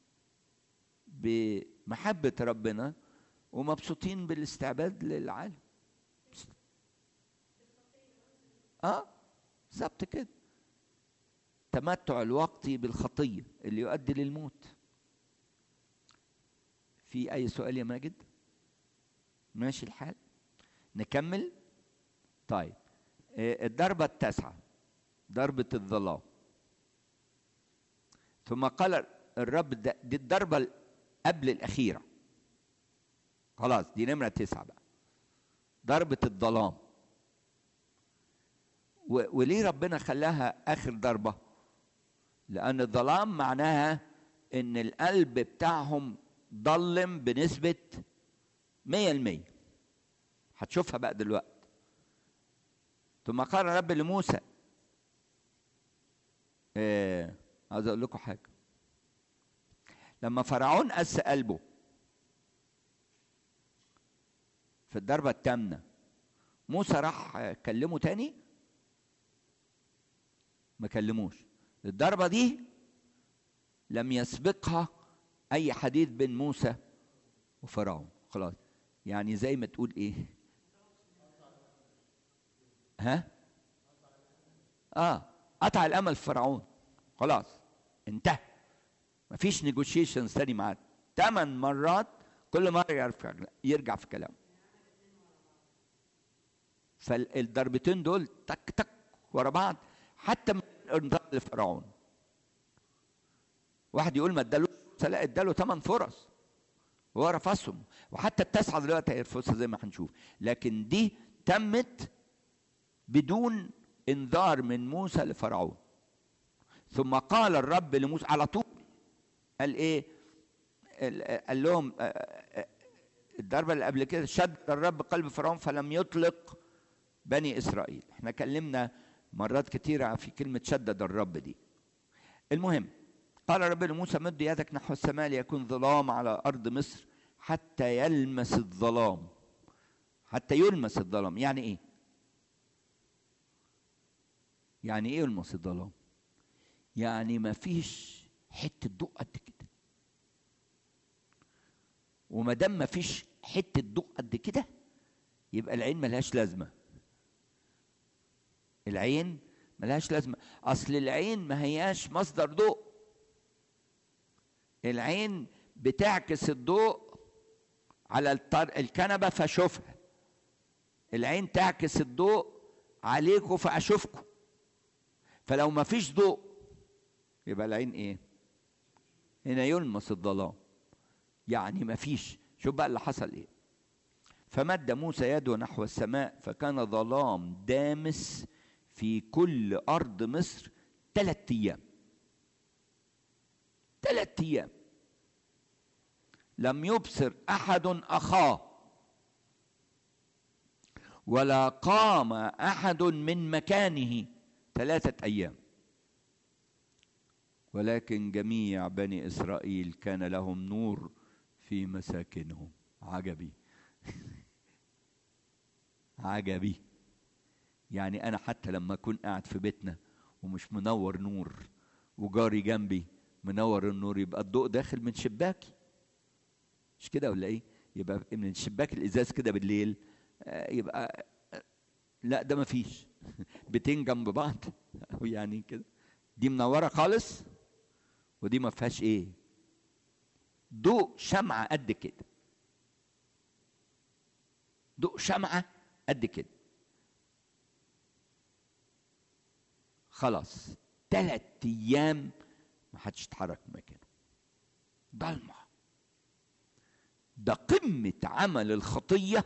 بمحبة ربنا ومبسوطين بالاستعباد للعالم اه بالظبط كده تمتع الوقتي بالخطية اللي يؤدي للموت في أي سؤال يا ماجد ماشي الحال نكمل طيب الضربة التاسعة ضربة الظلام ثم قال الرب دي الضربة قبل الأخيرة خلاص دي نمرة تسعة بقى ضربة الظلام و- وليه ربنا خلاها اخر ضربه لان الظلام معناها ان القلب بتاعهم ضلم بنسبه 100% هتشوفها بقى دلوقتي ثم قال رب لموسى آه عايز اقول لكم حاجه لما فرعون قس قلبه في الضربه الثامنه موسى راح كلمه تاني ما كلموش الضربه دي لم يسبقها اي حديث بين موسى وفرعون خلاص يعني زي ما تقول ايه ها اه قطع الامل في فرعون خلاص انتهى مفيش نيجوشيشنز تاني معاه ثمان مرات كل مره يرجع يرجع في كلامه فالضربتين دول تك تك ورا بعض حتى من انذار لفرعون واحد يقول ما ادالوش فرصة، لا اداله ثمان فرص وهو رفضهم وحتى التاسعه دلوقتي هيرفضها زي ما هنشوف لكن دي تمت بدون انذار من موسى لفرعون ثم قال الرب لموسى على طول قال ايه ال- قال لهم آه، آه، الضربه اللي قبل كده شد الرب قلب فرعون فلم يطلق بني اسرائيل احنا كلمنا مرات كتيره في كلمه شدد الرب دي المهم قال الرب لموسى مد يدك نحو السماء ليكون ظلام على ارض مصر حتى يلمس الظلام حتى يلمس الظلام يعني ايه يعني ايه يلمس الظلام يعني ما فيش حته ضوء قد كده وما دام ما فيش حته ضوء قد كده يبقى العين ملهاش لازمه العين ملهاش لازمه اصل العين ما هياش مصدر ضوء العين بتعكس الضوء على الطر... الكنبه فاشوفها العين تعكس الضوء عليكم فاشوفكم فلو ما فيش ضوء يبقى العين ايه هنا يلمس الظلام يعني ما فيش شوف بقى اللي حصل ايه فمد موسى يده نحو السماء فكان ظلام دامس في كل ارض مصر ثلاث ايام ثلاث ايام لم يبصر احد اخاه ولا قام احد من مكانه ثلاثه ايام ولكن جميع بني اسرائيل كان لهم نور في مساكنهم عجبي عجبي يعني انا حتى لما اكون قاعد في بيتنا ومش منور نور وجاري جنبي منور النور يبقى الضوء داخل من شباكي مش كده ولا ايه يبقى من شباك الازاز كده بالليل آه، يبقى آه، لا ده مفيش بيتين جنب بعض يعني كده دي منوره خالص ودي ما فيهاش ايه ضوء شمعة قد كده ضوء شمعة قد كده خلاص ثلاث ايام ما حدش اتحرك من مكانه ضلمه ده قمه عمل الخطيه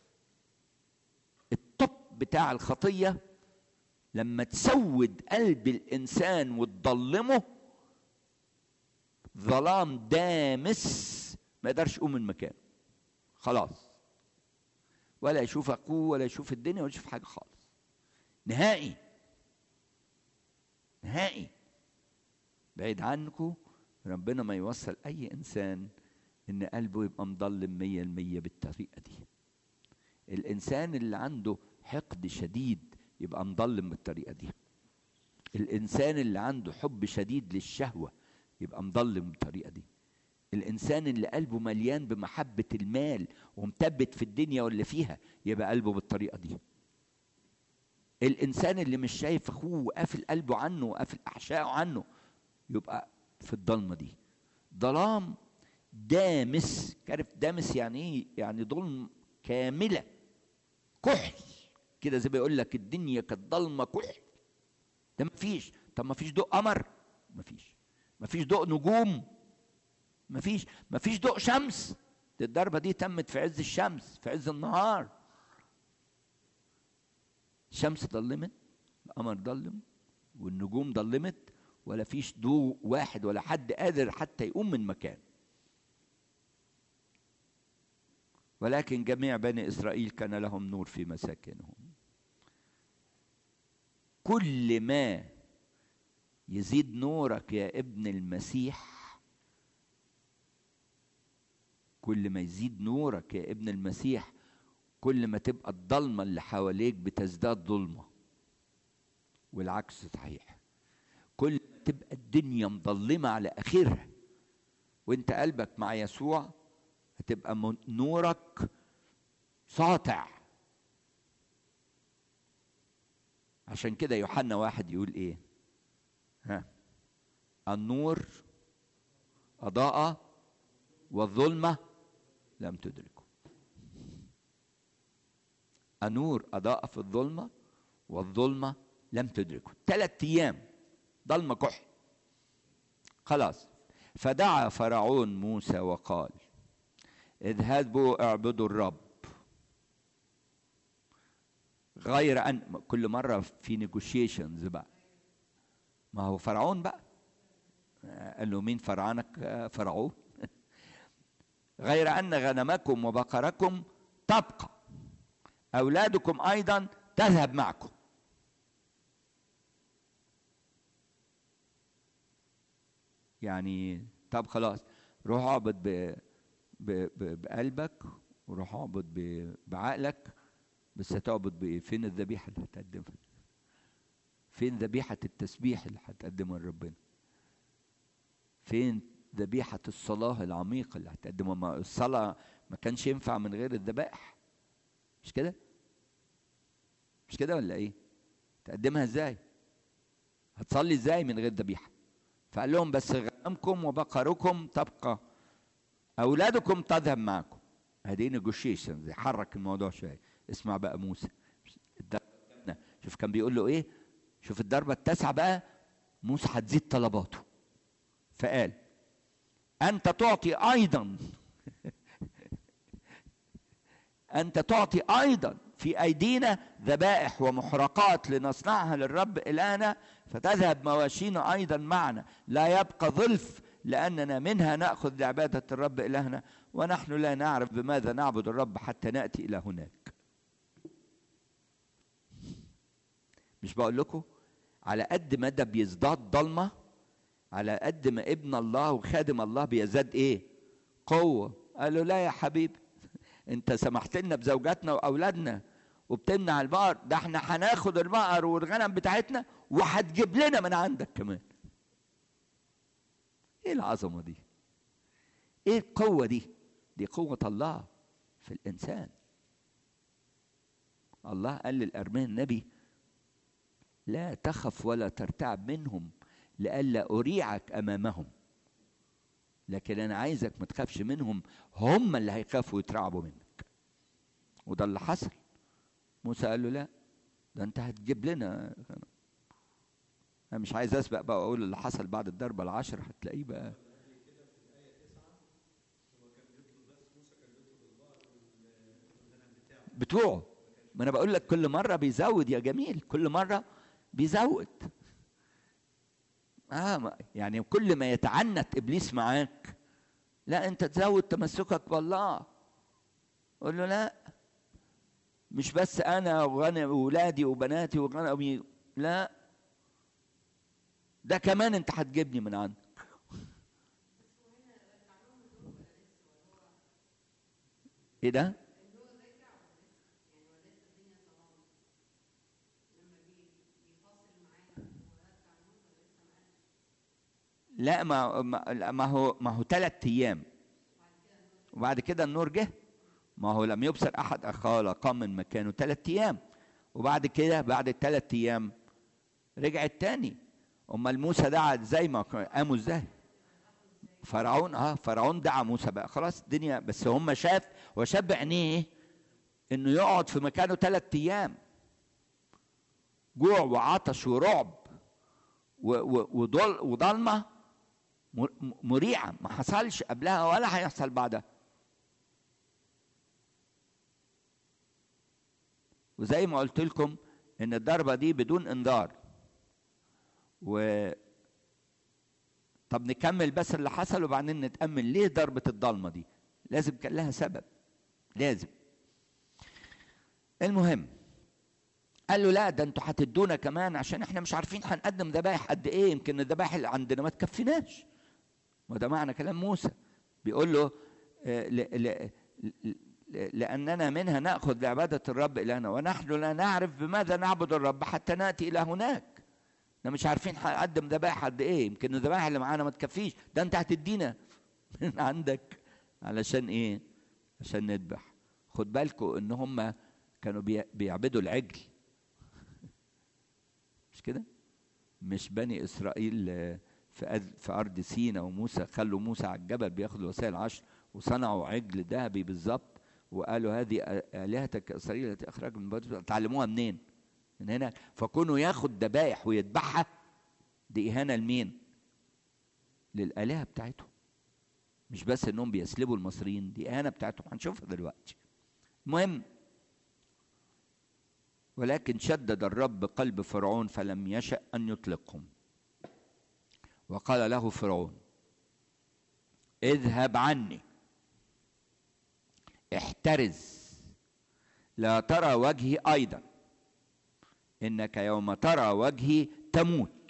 الطب بتاع الخطيه لما تسود قلب الانسان وتضلمه ظلام دامس ما يقدرش يقوم من مكانه خلاص ولا يشوف اخوه ولا يشوف الدنيا ولا يشوف حاجه خالص نهائي نهائي بعيد عنكم ربنا ما يوصل اي انسان ان قلبه يبقى مضلم مية المية بالطريقة دي الانسان اللي عنده حقد شديد يبقى مضلم بالطريقة دي الانسان اللي عنده حب شديد للشهوة يبقى مضلم بالطريقة دي الانسان اللي قلبه مليان بمحبة المال ومثبت في الدنيا واللي فيها يبقى قلبه بالطريقة دي الانسان اللي مش شايف اخوه وقافل قلبه عنه وقافل احشائه عنه يبقى في الضلمه دي ظلام دامس عارف دامس يعني ايه يعني ظلم كامله كحل كده زي ما يقول لك الدنيا كانت ضلمه كحل ده مفيش طب مفيش ضوء قمر مفيش مفيش ضوء نجوم مفيش مفيش ضوء شمس دي الضربه دي تمت في عز الشمس في عز النهار الشمس ظلمت القمر ضلم والنجوم ضلمت ولا فيش ضوء واحد ولا حد قادر حتى يقوم من مكان ولكن جميع بني اسرائيل كان لهم نور في مساكنهم كل ما يزيد نورك يا ابن المسيح كل ما يزيد نورك يا ابن المسيح كل ما تبقى الضلمة اللي حواليك بتزداد ظلمة والعكس صحيح كل ما تبقى الدنيا مظلمة على آخرها وانت قلبك مع يسوع هتبقى نورك ساطع عشان كده يوحنا واحد يقول ايه ها النور أضاء والظلمة لم تدركه النور أضاء في الظلمة والظلمة لم تدركه ثلاث أيام ضلمة كحل خلاص فدعا فرعون موسى وقال اذهبوا اعبدوا الرب غير ان كل مره في نيجوشيشنز بقى ما هو فرعون بقى قال له مين فرعانك فرعون غير ان غنمكم وبقركم تبقى اولادكم ايضا تذهب معكم يعني طب خلاص روح اعبد ب... ب... ب... بقلبك وروح اعبد ب... بعقلك بس هتعبد بايه؟ فين الذبيحه اللي هتقدمها؟ فين ذبيحه التسبيح اللي هتقدمها لربنا؟ فين ذبيحه الصلاه العميقه اللي هتقدمها؟ ما الصلاه ما كانش ينفع من غير الذبائح مش كده؟ مش كده ولا ايه؟ تقدمها ازاي؟ هتصلي ازاي من غير ذبيحه؟ فقال لهم بس غنمكم وبقركم تبقى اولادكم تذهب معكم هذه نيجوشيشنز حرك الموضوع شويه اسمع بقى موسى شوف كان بيقول له ايه شوف الضربه التاسعه بقى موسى هتزيد طلباته فقال انت تعطي ايضا انت تعطي ايضا في ايدينا ذبائح ومحرقات لنصنعها للرب الهنا فتذهب مواشينا ايضا معنا لا يبقى ظلف لاننا منها ناخذ لعباده الرب الهنا ونحن لا نعرف بماذا نعبد الرب حتى ناتي الى هناك مش بقول لكم على قد ما ده بيزداد ضلمه على قد ما ابن الله وخادم الله بيزداد ايه قوه قال له لا يا حبيبي انت سمحت لنا بزوجاتنا واولادنا وبتمنع البقر ده احنا هناخد البقر والغنم بتاعتنا وهتجيب لنا من عندك كمان ايه العظمه دي ايه القوه دي دي قوه الله في الانسان الله قال للارمين النبي لا تخف ولا ترتعب منهم لئلا اريعك امامهم لكن انا عايزك ما تخافش منهم هم اللي هيخافوا ويترعبوا منك وده اللي حصل موسى قال له لا ده انت هتجيب لنا انا مش عايز اسبق بقى واقول اللي حصل بعد الضربه العشر هتلاقيه بقى بتوعه ما انا بقول لك كل مره بيزود يا جميل كل مره بيزود اه يعني كل ما يتعنت ابليس معاك لا انت تزود تمسكك بالله قول له لا مش بس انا واولادي وبناتي وغنمي لا ده كمان انت هتجيبني من عندك ايه ده لا ما ما ما هو ما هو ثلاث ايام وبعد كده النور جه ما هو لم يبصر احد اخاه ولا قام من مكانه ثلاث ايام وبعد كده بعد الثلاث ايام رجع التاني امال موسى دعا زي ما قاموا ازاي فرعون اه فرعون دعا موسى بقى خلاص الدنيا بس هم شاف وشاف بعينيه انه يقعد في مكانه ثلاث ايام جوع وعطش ورعب وضلمه مريعه ما حصلش قبلها ولا هيحصل بعدها وزي ما قلت لكم ان الضربه دي بدون انذار و طب نكمل بس اللي حصل وبعدين نتامل ليه ضربه الضلمه دي لازم كان لها سبب لازم المهم قال له لا ده انتوا هتدونا كمان عشان احنا مش عارفين هنقدم ذبايح قد ايه يمكن الذبايح اللي عندنا ما تكفيناش ما ده معنى كلام موسى بيقول له آه، ل- ل- ل- لأننا منها نأخذ لعبادة الرب إلهنا ونحن لا نعرف بماذا نعبد الرب حتى نأتي إلى هناك احنا مش عارفين هنقدم ذبائح قد ايه يمكن الذبائح اللي معانا ما تكفيش ده انت هتدينا من عندك علشان ايه عشان نذبح خد بالكم ان هم كانوا بي- بيعبدوا العجل مش كده مش بني اسرائيل آه، في أز- في ارض سينا وموسى خلوا موسى على الجبل بياخد الوسائل العشر وصنعوا عجل ذهبي بالظبط وقالوا هذه آ- الهتك اسرائيل التي اخرج من بلد اتعلموها منين؟ من هنا فكونه ياخد ذبايح ويذبحها دي اهانه لمين؟ للالهه بتاعتهم مش بس انهم بيسلبوا المصريين دي اهانه بتاعتهم هنشوفها دلوقتي المهم ولكن شدد الرب قلب فرعون فلم يشأ أن يطلقهم وقال له فرعون اذهب عني احترز لا ترى وجهي أيضا إنك يوم ترى وجهي تموت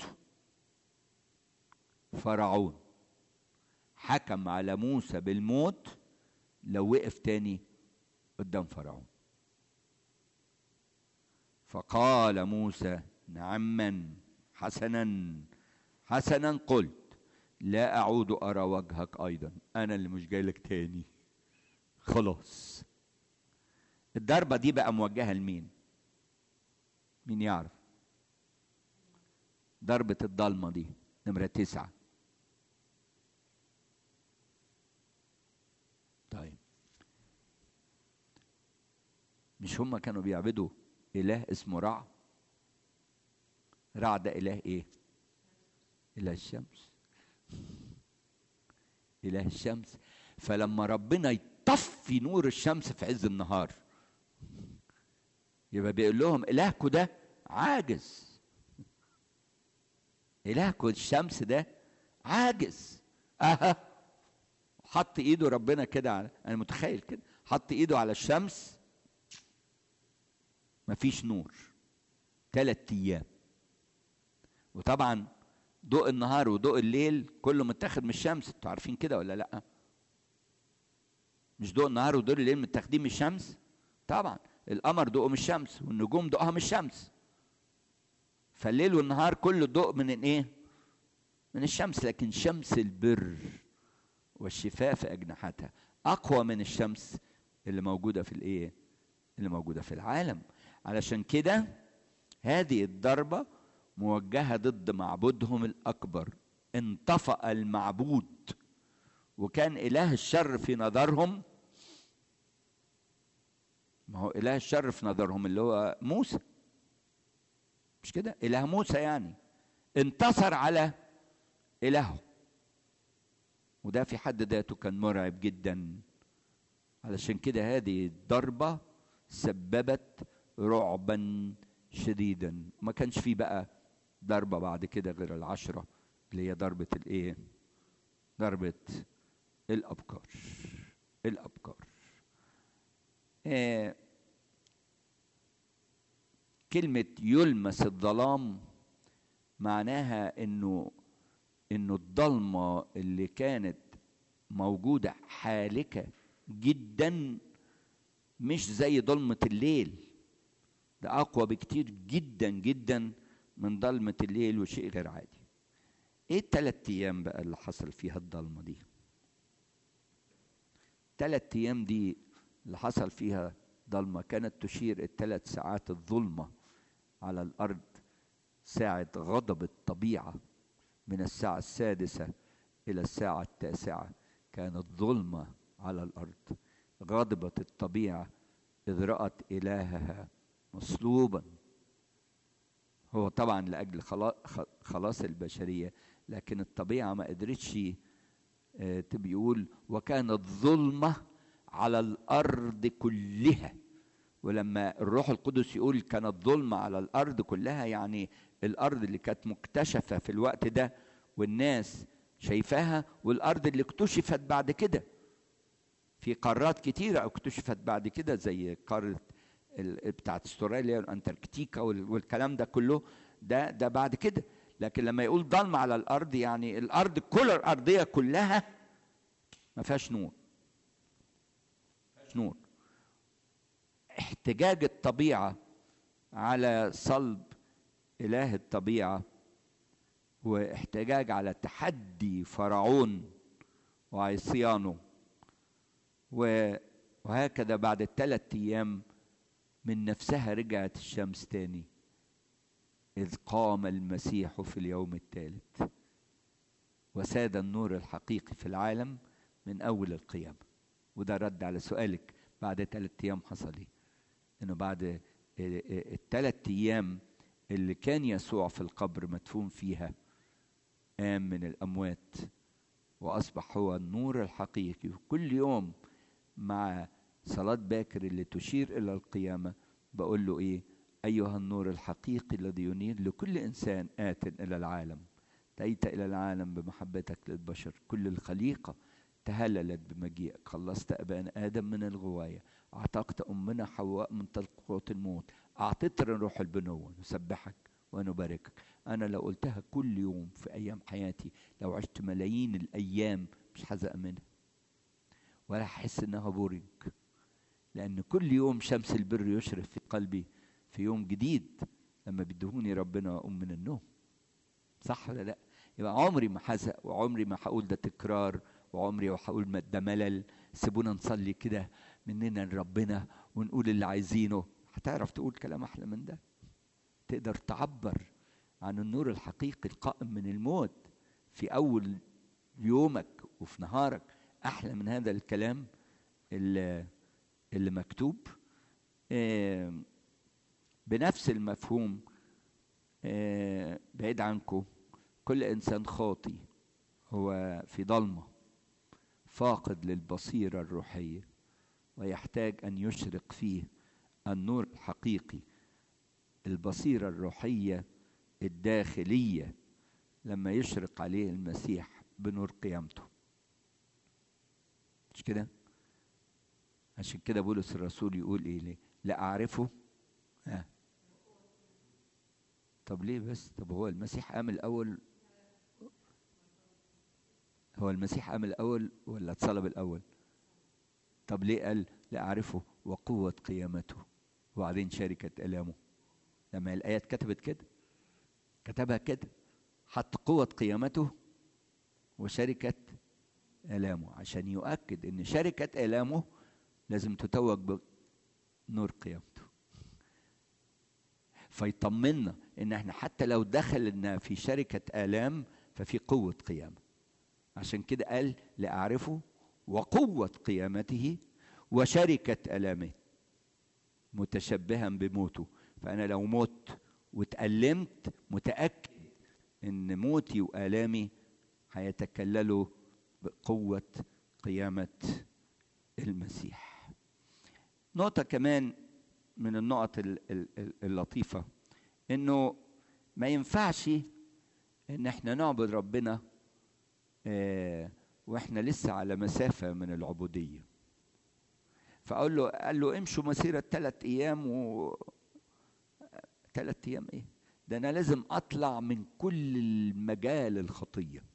فرعون حكم على موسى بالموت لو وقف تاني قدام فرعون فقال موسى نعما حسنا حسنا قلت لا أعود أرى وجهك أيضا أنا اللي مش جاي لك تاني خلاص الضربة دي بقى موجهة لمين مين يعرف ضربة الضلمة دي نمرة تسعة طيب مش هما كانوا بيعبدوا إله اسمه رع رع ده إله إيه إله الشمس إله الشمس فلما ربنا يطفي نور الشمس في عز النهار يبقى بيقول لهم إلهكم ده عاجز إلهكم الشمس ده عاجز أها حط إيده ربنا كده على أنا متخيل كده حط إيده على الشمس مفيش نور ثلاث أيام وطبعا ضوء النهار وضوء الليل كله متاخد من الشمس انتوا عارفين كده ولا لا مش ضوء النهار وضوء الليل متاخدين من الشمس طبعا القمر ضوءه من الشمس والنجوم ضوءها من الشمس فالليل والنهار كله ضوء من الايه من الشمس لكن شمس البر والشفاء في اجنحتها اقوى من الشمس اللي موجوده في الايه اللي موجوده في العالم علشان كده هذه الضربه موجهه ضد معبودهم الاكبر انطفأ المعبود وكان اله الشر في نظرهم ما هو اله الشر في نظرهم اللي هو موسى مش كده اله موسى يعني انتصر على الهه وده في حد ذاته كان مرعب جدا علشان كده هذه الضربه سببت رعبا شديدا ما كانش في بقى ضربه بعد كده غير العشره اللي هي ضربه الايه ضربه الابكار الابكار آه كلمه يلمس الظلام معناها انه انه الضلمه اللي كانت موجوده حالكه جدا مش زي ضلمه الليل ده اقوى بكتير جدا جدا من ضلمه الليل وشيء غير عادي ايه التلات ايام بقى اللي حصل فيها الضلمه دي التلات ايام دي اللي حصل فيها ضلمه كانت تشير الثلاث ساعات الظلمه على الارض ساعه غضب الطبيعه من الساعه السادسه الى الساعه التاسعه كانت ظلمه على الارض غضبت الطبيعه اذ رات الهها مصلوبا هو طبعا لاجل خلاص البشريه لكن الطبيعه ما قدرتش بيقول وكانت ظلمه على الارض كلها ولما الروح القدس يقول كانت ظلمة على الأرض كلها يعني الأرض اللي كانت مكتشفة في الوقت ده والناس شايفاها والأرض اللي اكتشفت بعد كده في قارات كتيرة اكتشفت بعد كده زي قارة بتاعت استراليا والانتاركتيكا والكلام ده كله ده ده بعد كده لكن لما يقول ضلمة على الأرض يعني الأرض كل الأرضية كلها ما فيهاش نور فيهاش نور احتجاج الطبيعة على صلب إله الطبيعة واحتجاج على تحدي فرعون وعصيانه وهكذا بعد الثلاث أيام من نفسها رجعت الشمس تاني إذ قام المسيح في اليوم الثالث وساد النور الحقيقي في العالم من أول القيامة وده رد على سؤالك بعد ثلاث أيام حصل إيه؟ إنه بعد الثلاث أيام اللي كان يسوع في القبر مدفون فيها قام من الأموات وأصبح هو النور الحقيقي وكل يوم مع صلاة باكر اللي تشير إلى القيامة بقول له إيه أيها النور الحقيقي الذي ينير لكل إنسان آت إلى العالم أتيت إلى العالم بمحبتك للبشر كل الخليقة تهللت بمجيئك خلصت أبانا آدم من الغواية أعتقت أمنا حواء من تلقوة الموت أعطيتنا روح البنوة نسبحك ونباركك أنا لو قلتها كل يوم في أيام حياتي لو عشت ملايين الأيام مش هزق منها ولا هحس إنها بورنج لأن كل يوم شمس البر يشرق في قلبي في يوم جديد لما بيدهوني ربنا أقوم من النوم صح ولا لا يبقى عمري ما هزق وعمري ما هقول ده تكرار وعمري ما هقول ما ده ملل سيبونا نصلي كده مننا لربنا ونقول اللي عايزينه هتعرف تقول كلام احلى من ده تقدر تعبر عن النور الحقيقي القائم من الموت في اول يومك وفي نهارك احلى من هذا الكلام اللي, اللي مكتوب بنفس المفهوم بعيد عنكم كل انسان خاطي هو في ضلمه فاقد للبصيره الروحيه ويحتاج ان يشرق فيه النور الحقيقي البصيره الروحيه الداخليه لما يشرق عليه المسيح بنور قيامته مش كده عشان كده بولس الرسول يقول ايه ليه لا اعرفه ها طب ليه بس طب هو المسيح قام الاول هو المسيح قام الاول ولا اتصلب الاول طب ليه قال لا اعرفه وقوه قيامته وبعدين شركه الامه لما الايات كتبت كده كتبها كده حط قوه قيامته وشركه الامه عشان يؤكد ان شركه الامه لازم تتوج بنور قيامته فيطمنا ان احنا حتى لو دخلنا في شركه الام ففي قوه قيامه عشان كده قال لاعرفه وقوه قيامته وشركه الامه متشبها بموته فانا لو مت واتألمت متأكد ان موتي وآلامي هيتكللوا بقوة قيامة المسيح نقطة كمان من النقط اللطيفة انه ما ينفعش ان احنا نعبد ربنا اه واحنا لسه على مسافة من العبودية فأقول له قال له امشوا مسيرة ثلاث أيام و ثلاث أيام إيه؟ ده أنا لازم أطلع من كل المجال الخطية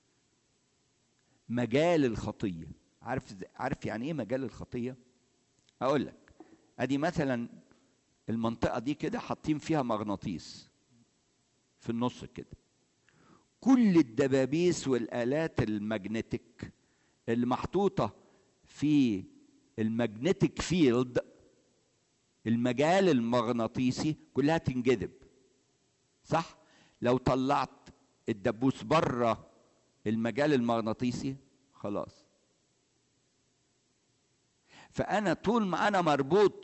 مجال الخطية عارف عارف يعني إيه مجال الخطية؟ أقول لك أدي مثلا المنطقة دي كده حاطين فيها مغناطيس في النص كده كل الدبابيس والآلات المagnetic اللي محطوطة في المagnetic فيلد المجال المغناطيسي كلها تنجذب صح لو طلعت الدبوس بره المجال المغناطيسي خلاص فانا طول ما انا مربوط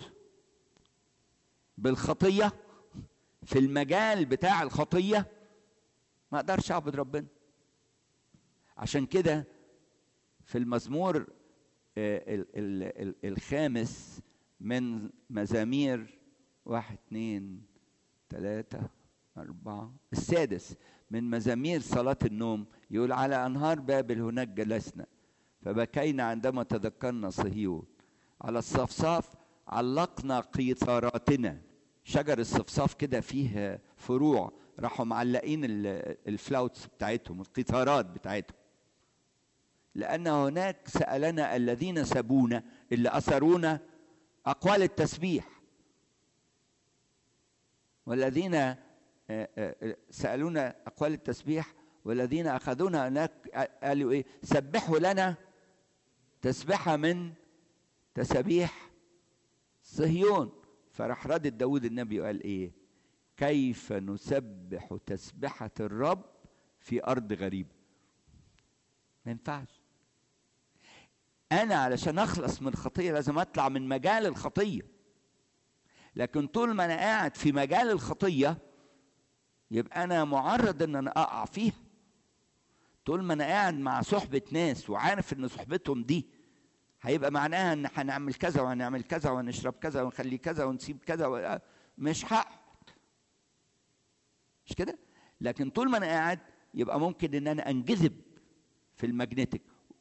بالخطيه في المجال بتاع الخطيه ما اقدرش اعبد ربنا عشان كده في المزمور الخامس من مزامير واحد اتنين تلاتة أربعة السادس من مزامير صلاة النوم يقول على أنهار بابل هناك جلسنا فبكينا عندما تذكرنا صهيون على الصفصاف علقنا قيثاراتنا شجر الصفصاف كده فيه فروع راحوا معلقين الفلاوتس بتاعتهم القيثارات بتاعتهم لأن هناك سألنا الذين سبونا اللي أثرونا أقوال التسبيح والذين سألونا أقوال التسبيح والذين أخذونا هناك قالوا إيه سبحوا لنا تسبحة من تسابيح صهيون فراح رد داود النبي وقال إيه كيف نسبح تسبحة الرب في أرض غريبة ما ينفعش أنا علشان أخلص من الخطية لازم أطلع من مجال الخطية لكن طول ما أنا قاعد في مجال الخطية يبقى أنا معرض إن أنا أقع فيها طول ما أنا قاعد مع صحبة ناس وعارف إن صحبتهم دي هيبقى معناها إن هنعمل كذا وهنعمل كذا وهنشرب كذا ونخلي كذا ونسيب كذا مش هقعد مش كده؟ لكن طول ما أنا قاعد يبقى ممكن إن أنا أنجذب في الماجنتيك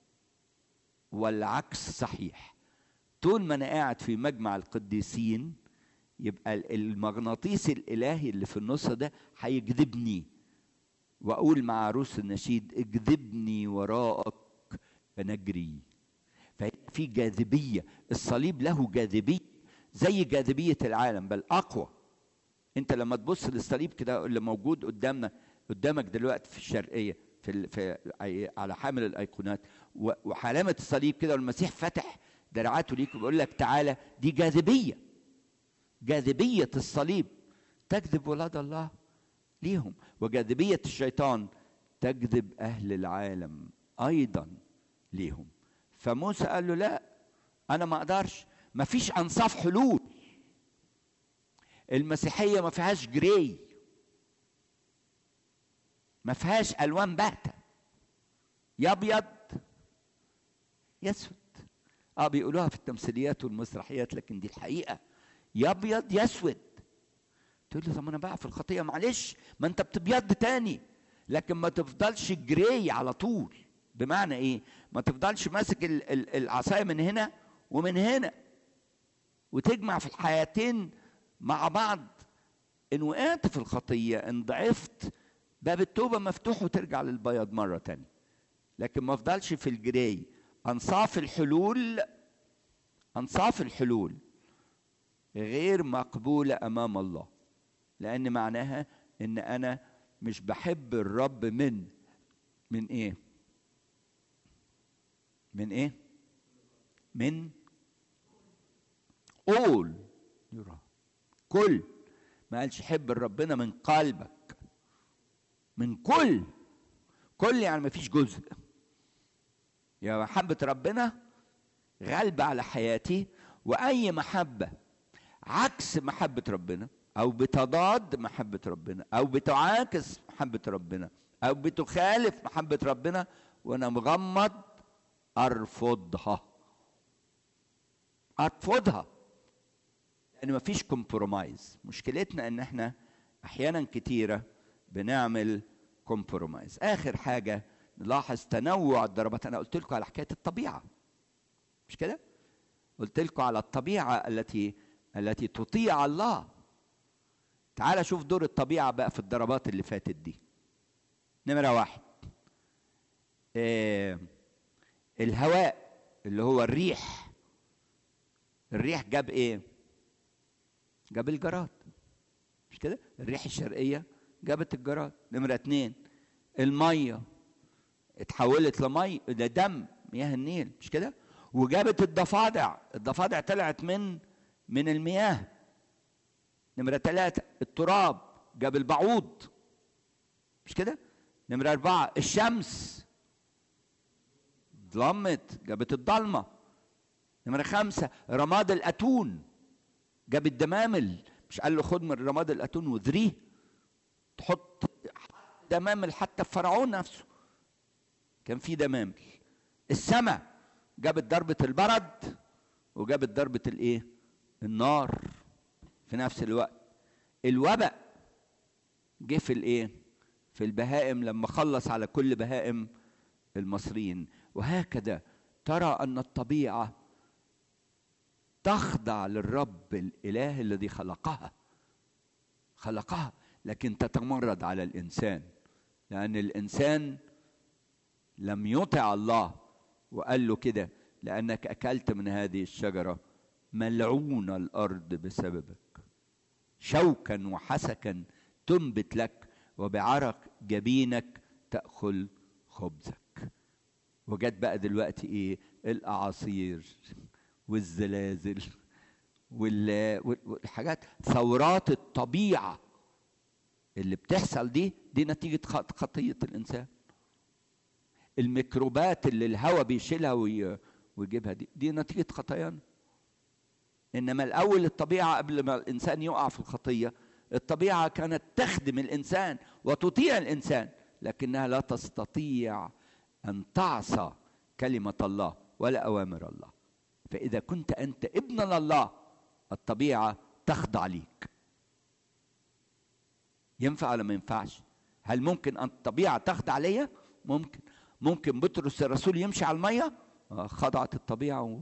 والعكس صحيح طول ما انا قاعد في مجمع القديسين يبقى المغناطيس الالهي اللي في النص ده هيجذبني واقول مع عروس النشيد اجذبني وراءك فنجري ففي جاذبيه الصليب له جاذبيه زي جاذبيه العالم بل اقوى انت لما تبص للصليب كده اللي موجود قدامنا قدامك دلوقتي في الشرقيه في, في على حامل الايقونات وعلامه الصليب كده والمسيح فتح دراعاته ليك وبيقول لك تعالى دي جاذبيه جاذبيه الصليب تجذب ولاد الله ليهم وجاذبيه الشيطان تجذب اهل العالم ايضا ليهم فموسى قال له لا انا ما اقدرش ما فيش انصاف حلول المسيحيه ما فيهاش جراي ما فيهاش الوان باهته يا ابيض يا اسود اه بيقولوها في التمثيليات والمسرحيات لكن دي الحقيقه يا ابيض يا اسود تقول لي طب انا بقى في الخطيه معلش ما انت بتبيض تاني لكن ما تفضلش جراي على طول بمعنى ايه ما تفضلش ماسك العصايه من هنا ومن هنا وتجمع في الحياتين مع بعض ان وقعت في الخطيه ان ضعفت باب التوبه مفتوح وترجع للبياض مره تانية لكن ما افضلش في الجراي انصاف الحلول انصاف الحلول غير مقبوله امام الله لان معناها ان انا مش بحب الرب من من ايه من ايه من قول يرى كل ما قالش حب ربنا من قلبك من كل كل يعني ما فيش جزء يا محبة ربنا غالبة على حياتي وأي محبة عكس محبة ربنا أو بتضاد محبة ربنا أو بتعاكس محبة ربنا أو بتخالف محبة ربنا وأنا مغمض أرفضها أرفضها لأن ما فيش كومبرومايز مشكلتنا إن إحنا أحيانا كتيرة بنعمل كومبرومايز آخر حاجة نلاحظ تنوع الضربات أنا قلت لكم على حكاية الطبيعة مش كده؟ قلت لكم على الطبيعة التي التي تطيع الله تعال شوف دور الطبيعة بقى في الضربات اللي فاتت دي نمرة واحد آه الهواء اللي هو الريح الريح جاب ايه جاب الجراد مش كده الريح الشرقية جابت الجراد نمرة اتنين المية اتحولت لمي لدم مياه النيل مش كده وجابت الضفادع الضفادع طلعت من من المياه نمرة ثلاثة التراب جاب البعوض مش كده نمرة أربعة الشمس ظلمت جابت الضلمة نمرة خمسة رماد الأتون جاب الدمامل مش قال له خد من رماد الأتون وذريه تحط دمامل حتى في فرعون نفسه كان في دمامل السماء جابت ضربة البرد وجابت ضربة الايه النار في نفس الوقت الوباء جه في الايه في البهائم لما خلص على كل بهائم المصريين وهكذا ترى ان الطبيعه تخضع للرب الاله الذي خلقها خلقها لكن تتمرد على الانسان لان الانسان لم يطع الله وقال له كده لانك اكلت من هذه الشجره ملعون الارض بسببك شوكا وحسكا تنبت لك وبعرق جبينك تاكل خبزك وجت بقى دلوقتي ايه الاعاصير والزلازل والحاجات ثورات الطبيعه اللي بتحصل دي دي نتيجه خطيه الانسان الميكروبات اللي الهواء بيشيلها ويجيبها دي دي نتيجه خطايانا انما الاول الطبيعه قبل ما الانسان يقع في الخطيه الطبيعه كانت تخدم الانسان وتطيع الانسان لكنها لا تستطيع ان تعصى كلمه الله ولا اوامر الله فاذا كنت انت ابن لله الطبيعه تخضع ليك ينفع ولا ما ينفعش هل ممكن ان الطبيعه تخضع ليا ممكن ممكن بطرس الرسول يمشي على الميه خضعت الطبيعه و...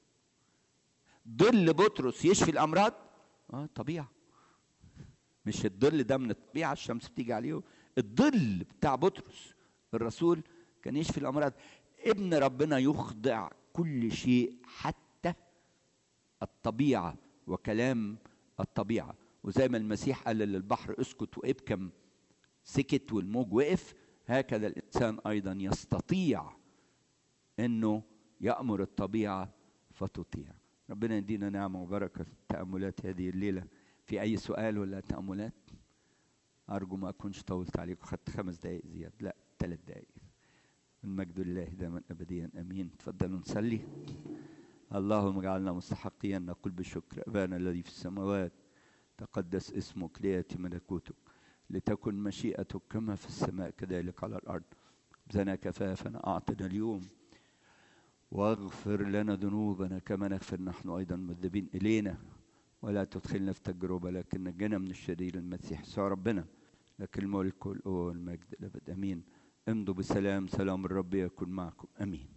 ظل بطرس يشفي الامراض اه طبيعه مش الظل ده من الطبيعه الشمس بتيجي عليه الظل بتاع بطرس الرسول كان يشفي الامراض ابن ربنا يخضع كل شيء حتى الطبيعه وكلام الطبيعه وزي ما المسيح قال للبحر اسكت وابكم سكت والموج وقف هكذا الانسان ايضا يستطيع انه يامر الطبيعه فتطيع ربنا يدينا نعمه وبركه في تاملات هذه الليله في اي سؤال ولا تاملات ارجو ما اكونش طولت عليكم خدت خمس دقائق زياده لا ثلاث دقائق المجد لله دائما ابديا امين تفضلوا نصلي اللهم اجعلنا مستحقين نقول بالشكر ابانا الذي في السماوات تقدس اسمك لياتي ملكوتك لتكن مشيئتك كما في السماء كذلك على الارض زنا كفافنا اعطنا اليوم واغفر لنا ذنوبنا كما نغفر نحن ايضا مذنبين الينا ولا تدخلنا في تجربه لكن نجنا من الشرير المسيح يسوع ربنا لك الملك والقوه والمجد الابد امين امضوا بسلام سلام الرب يكن معكم امين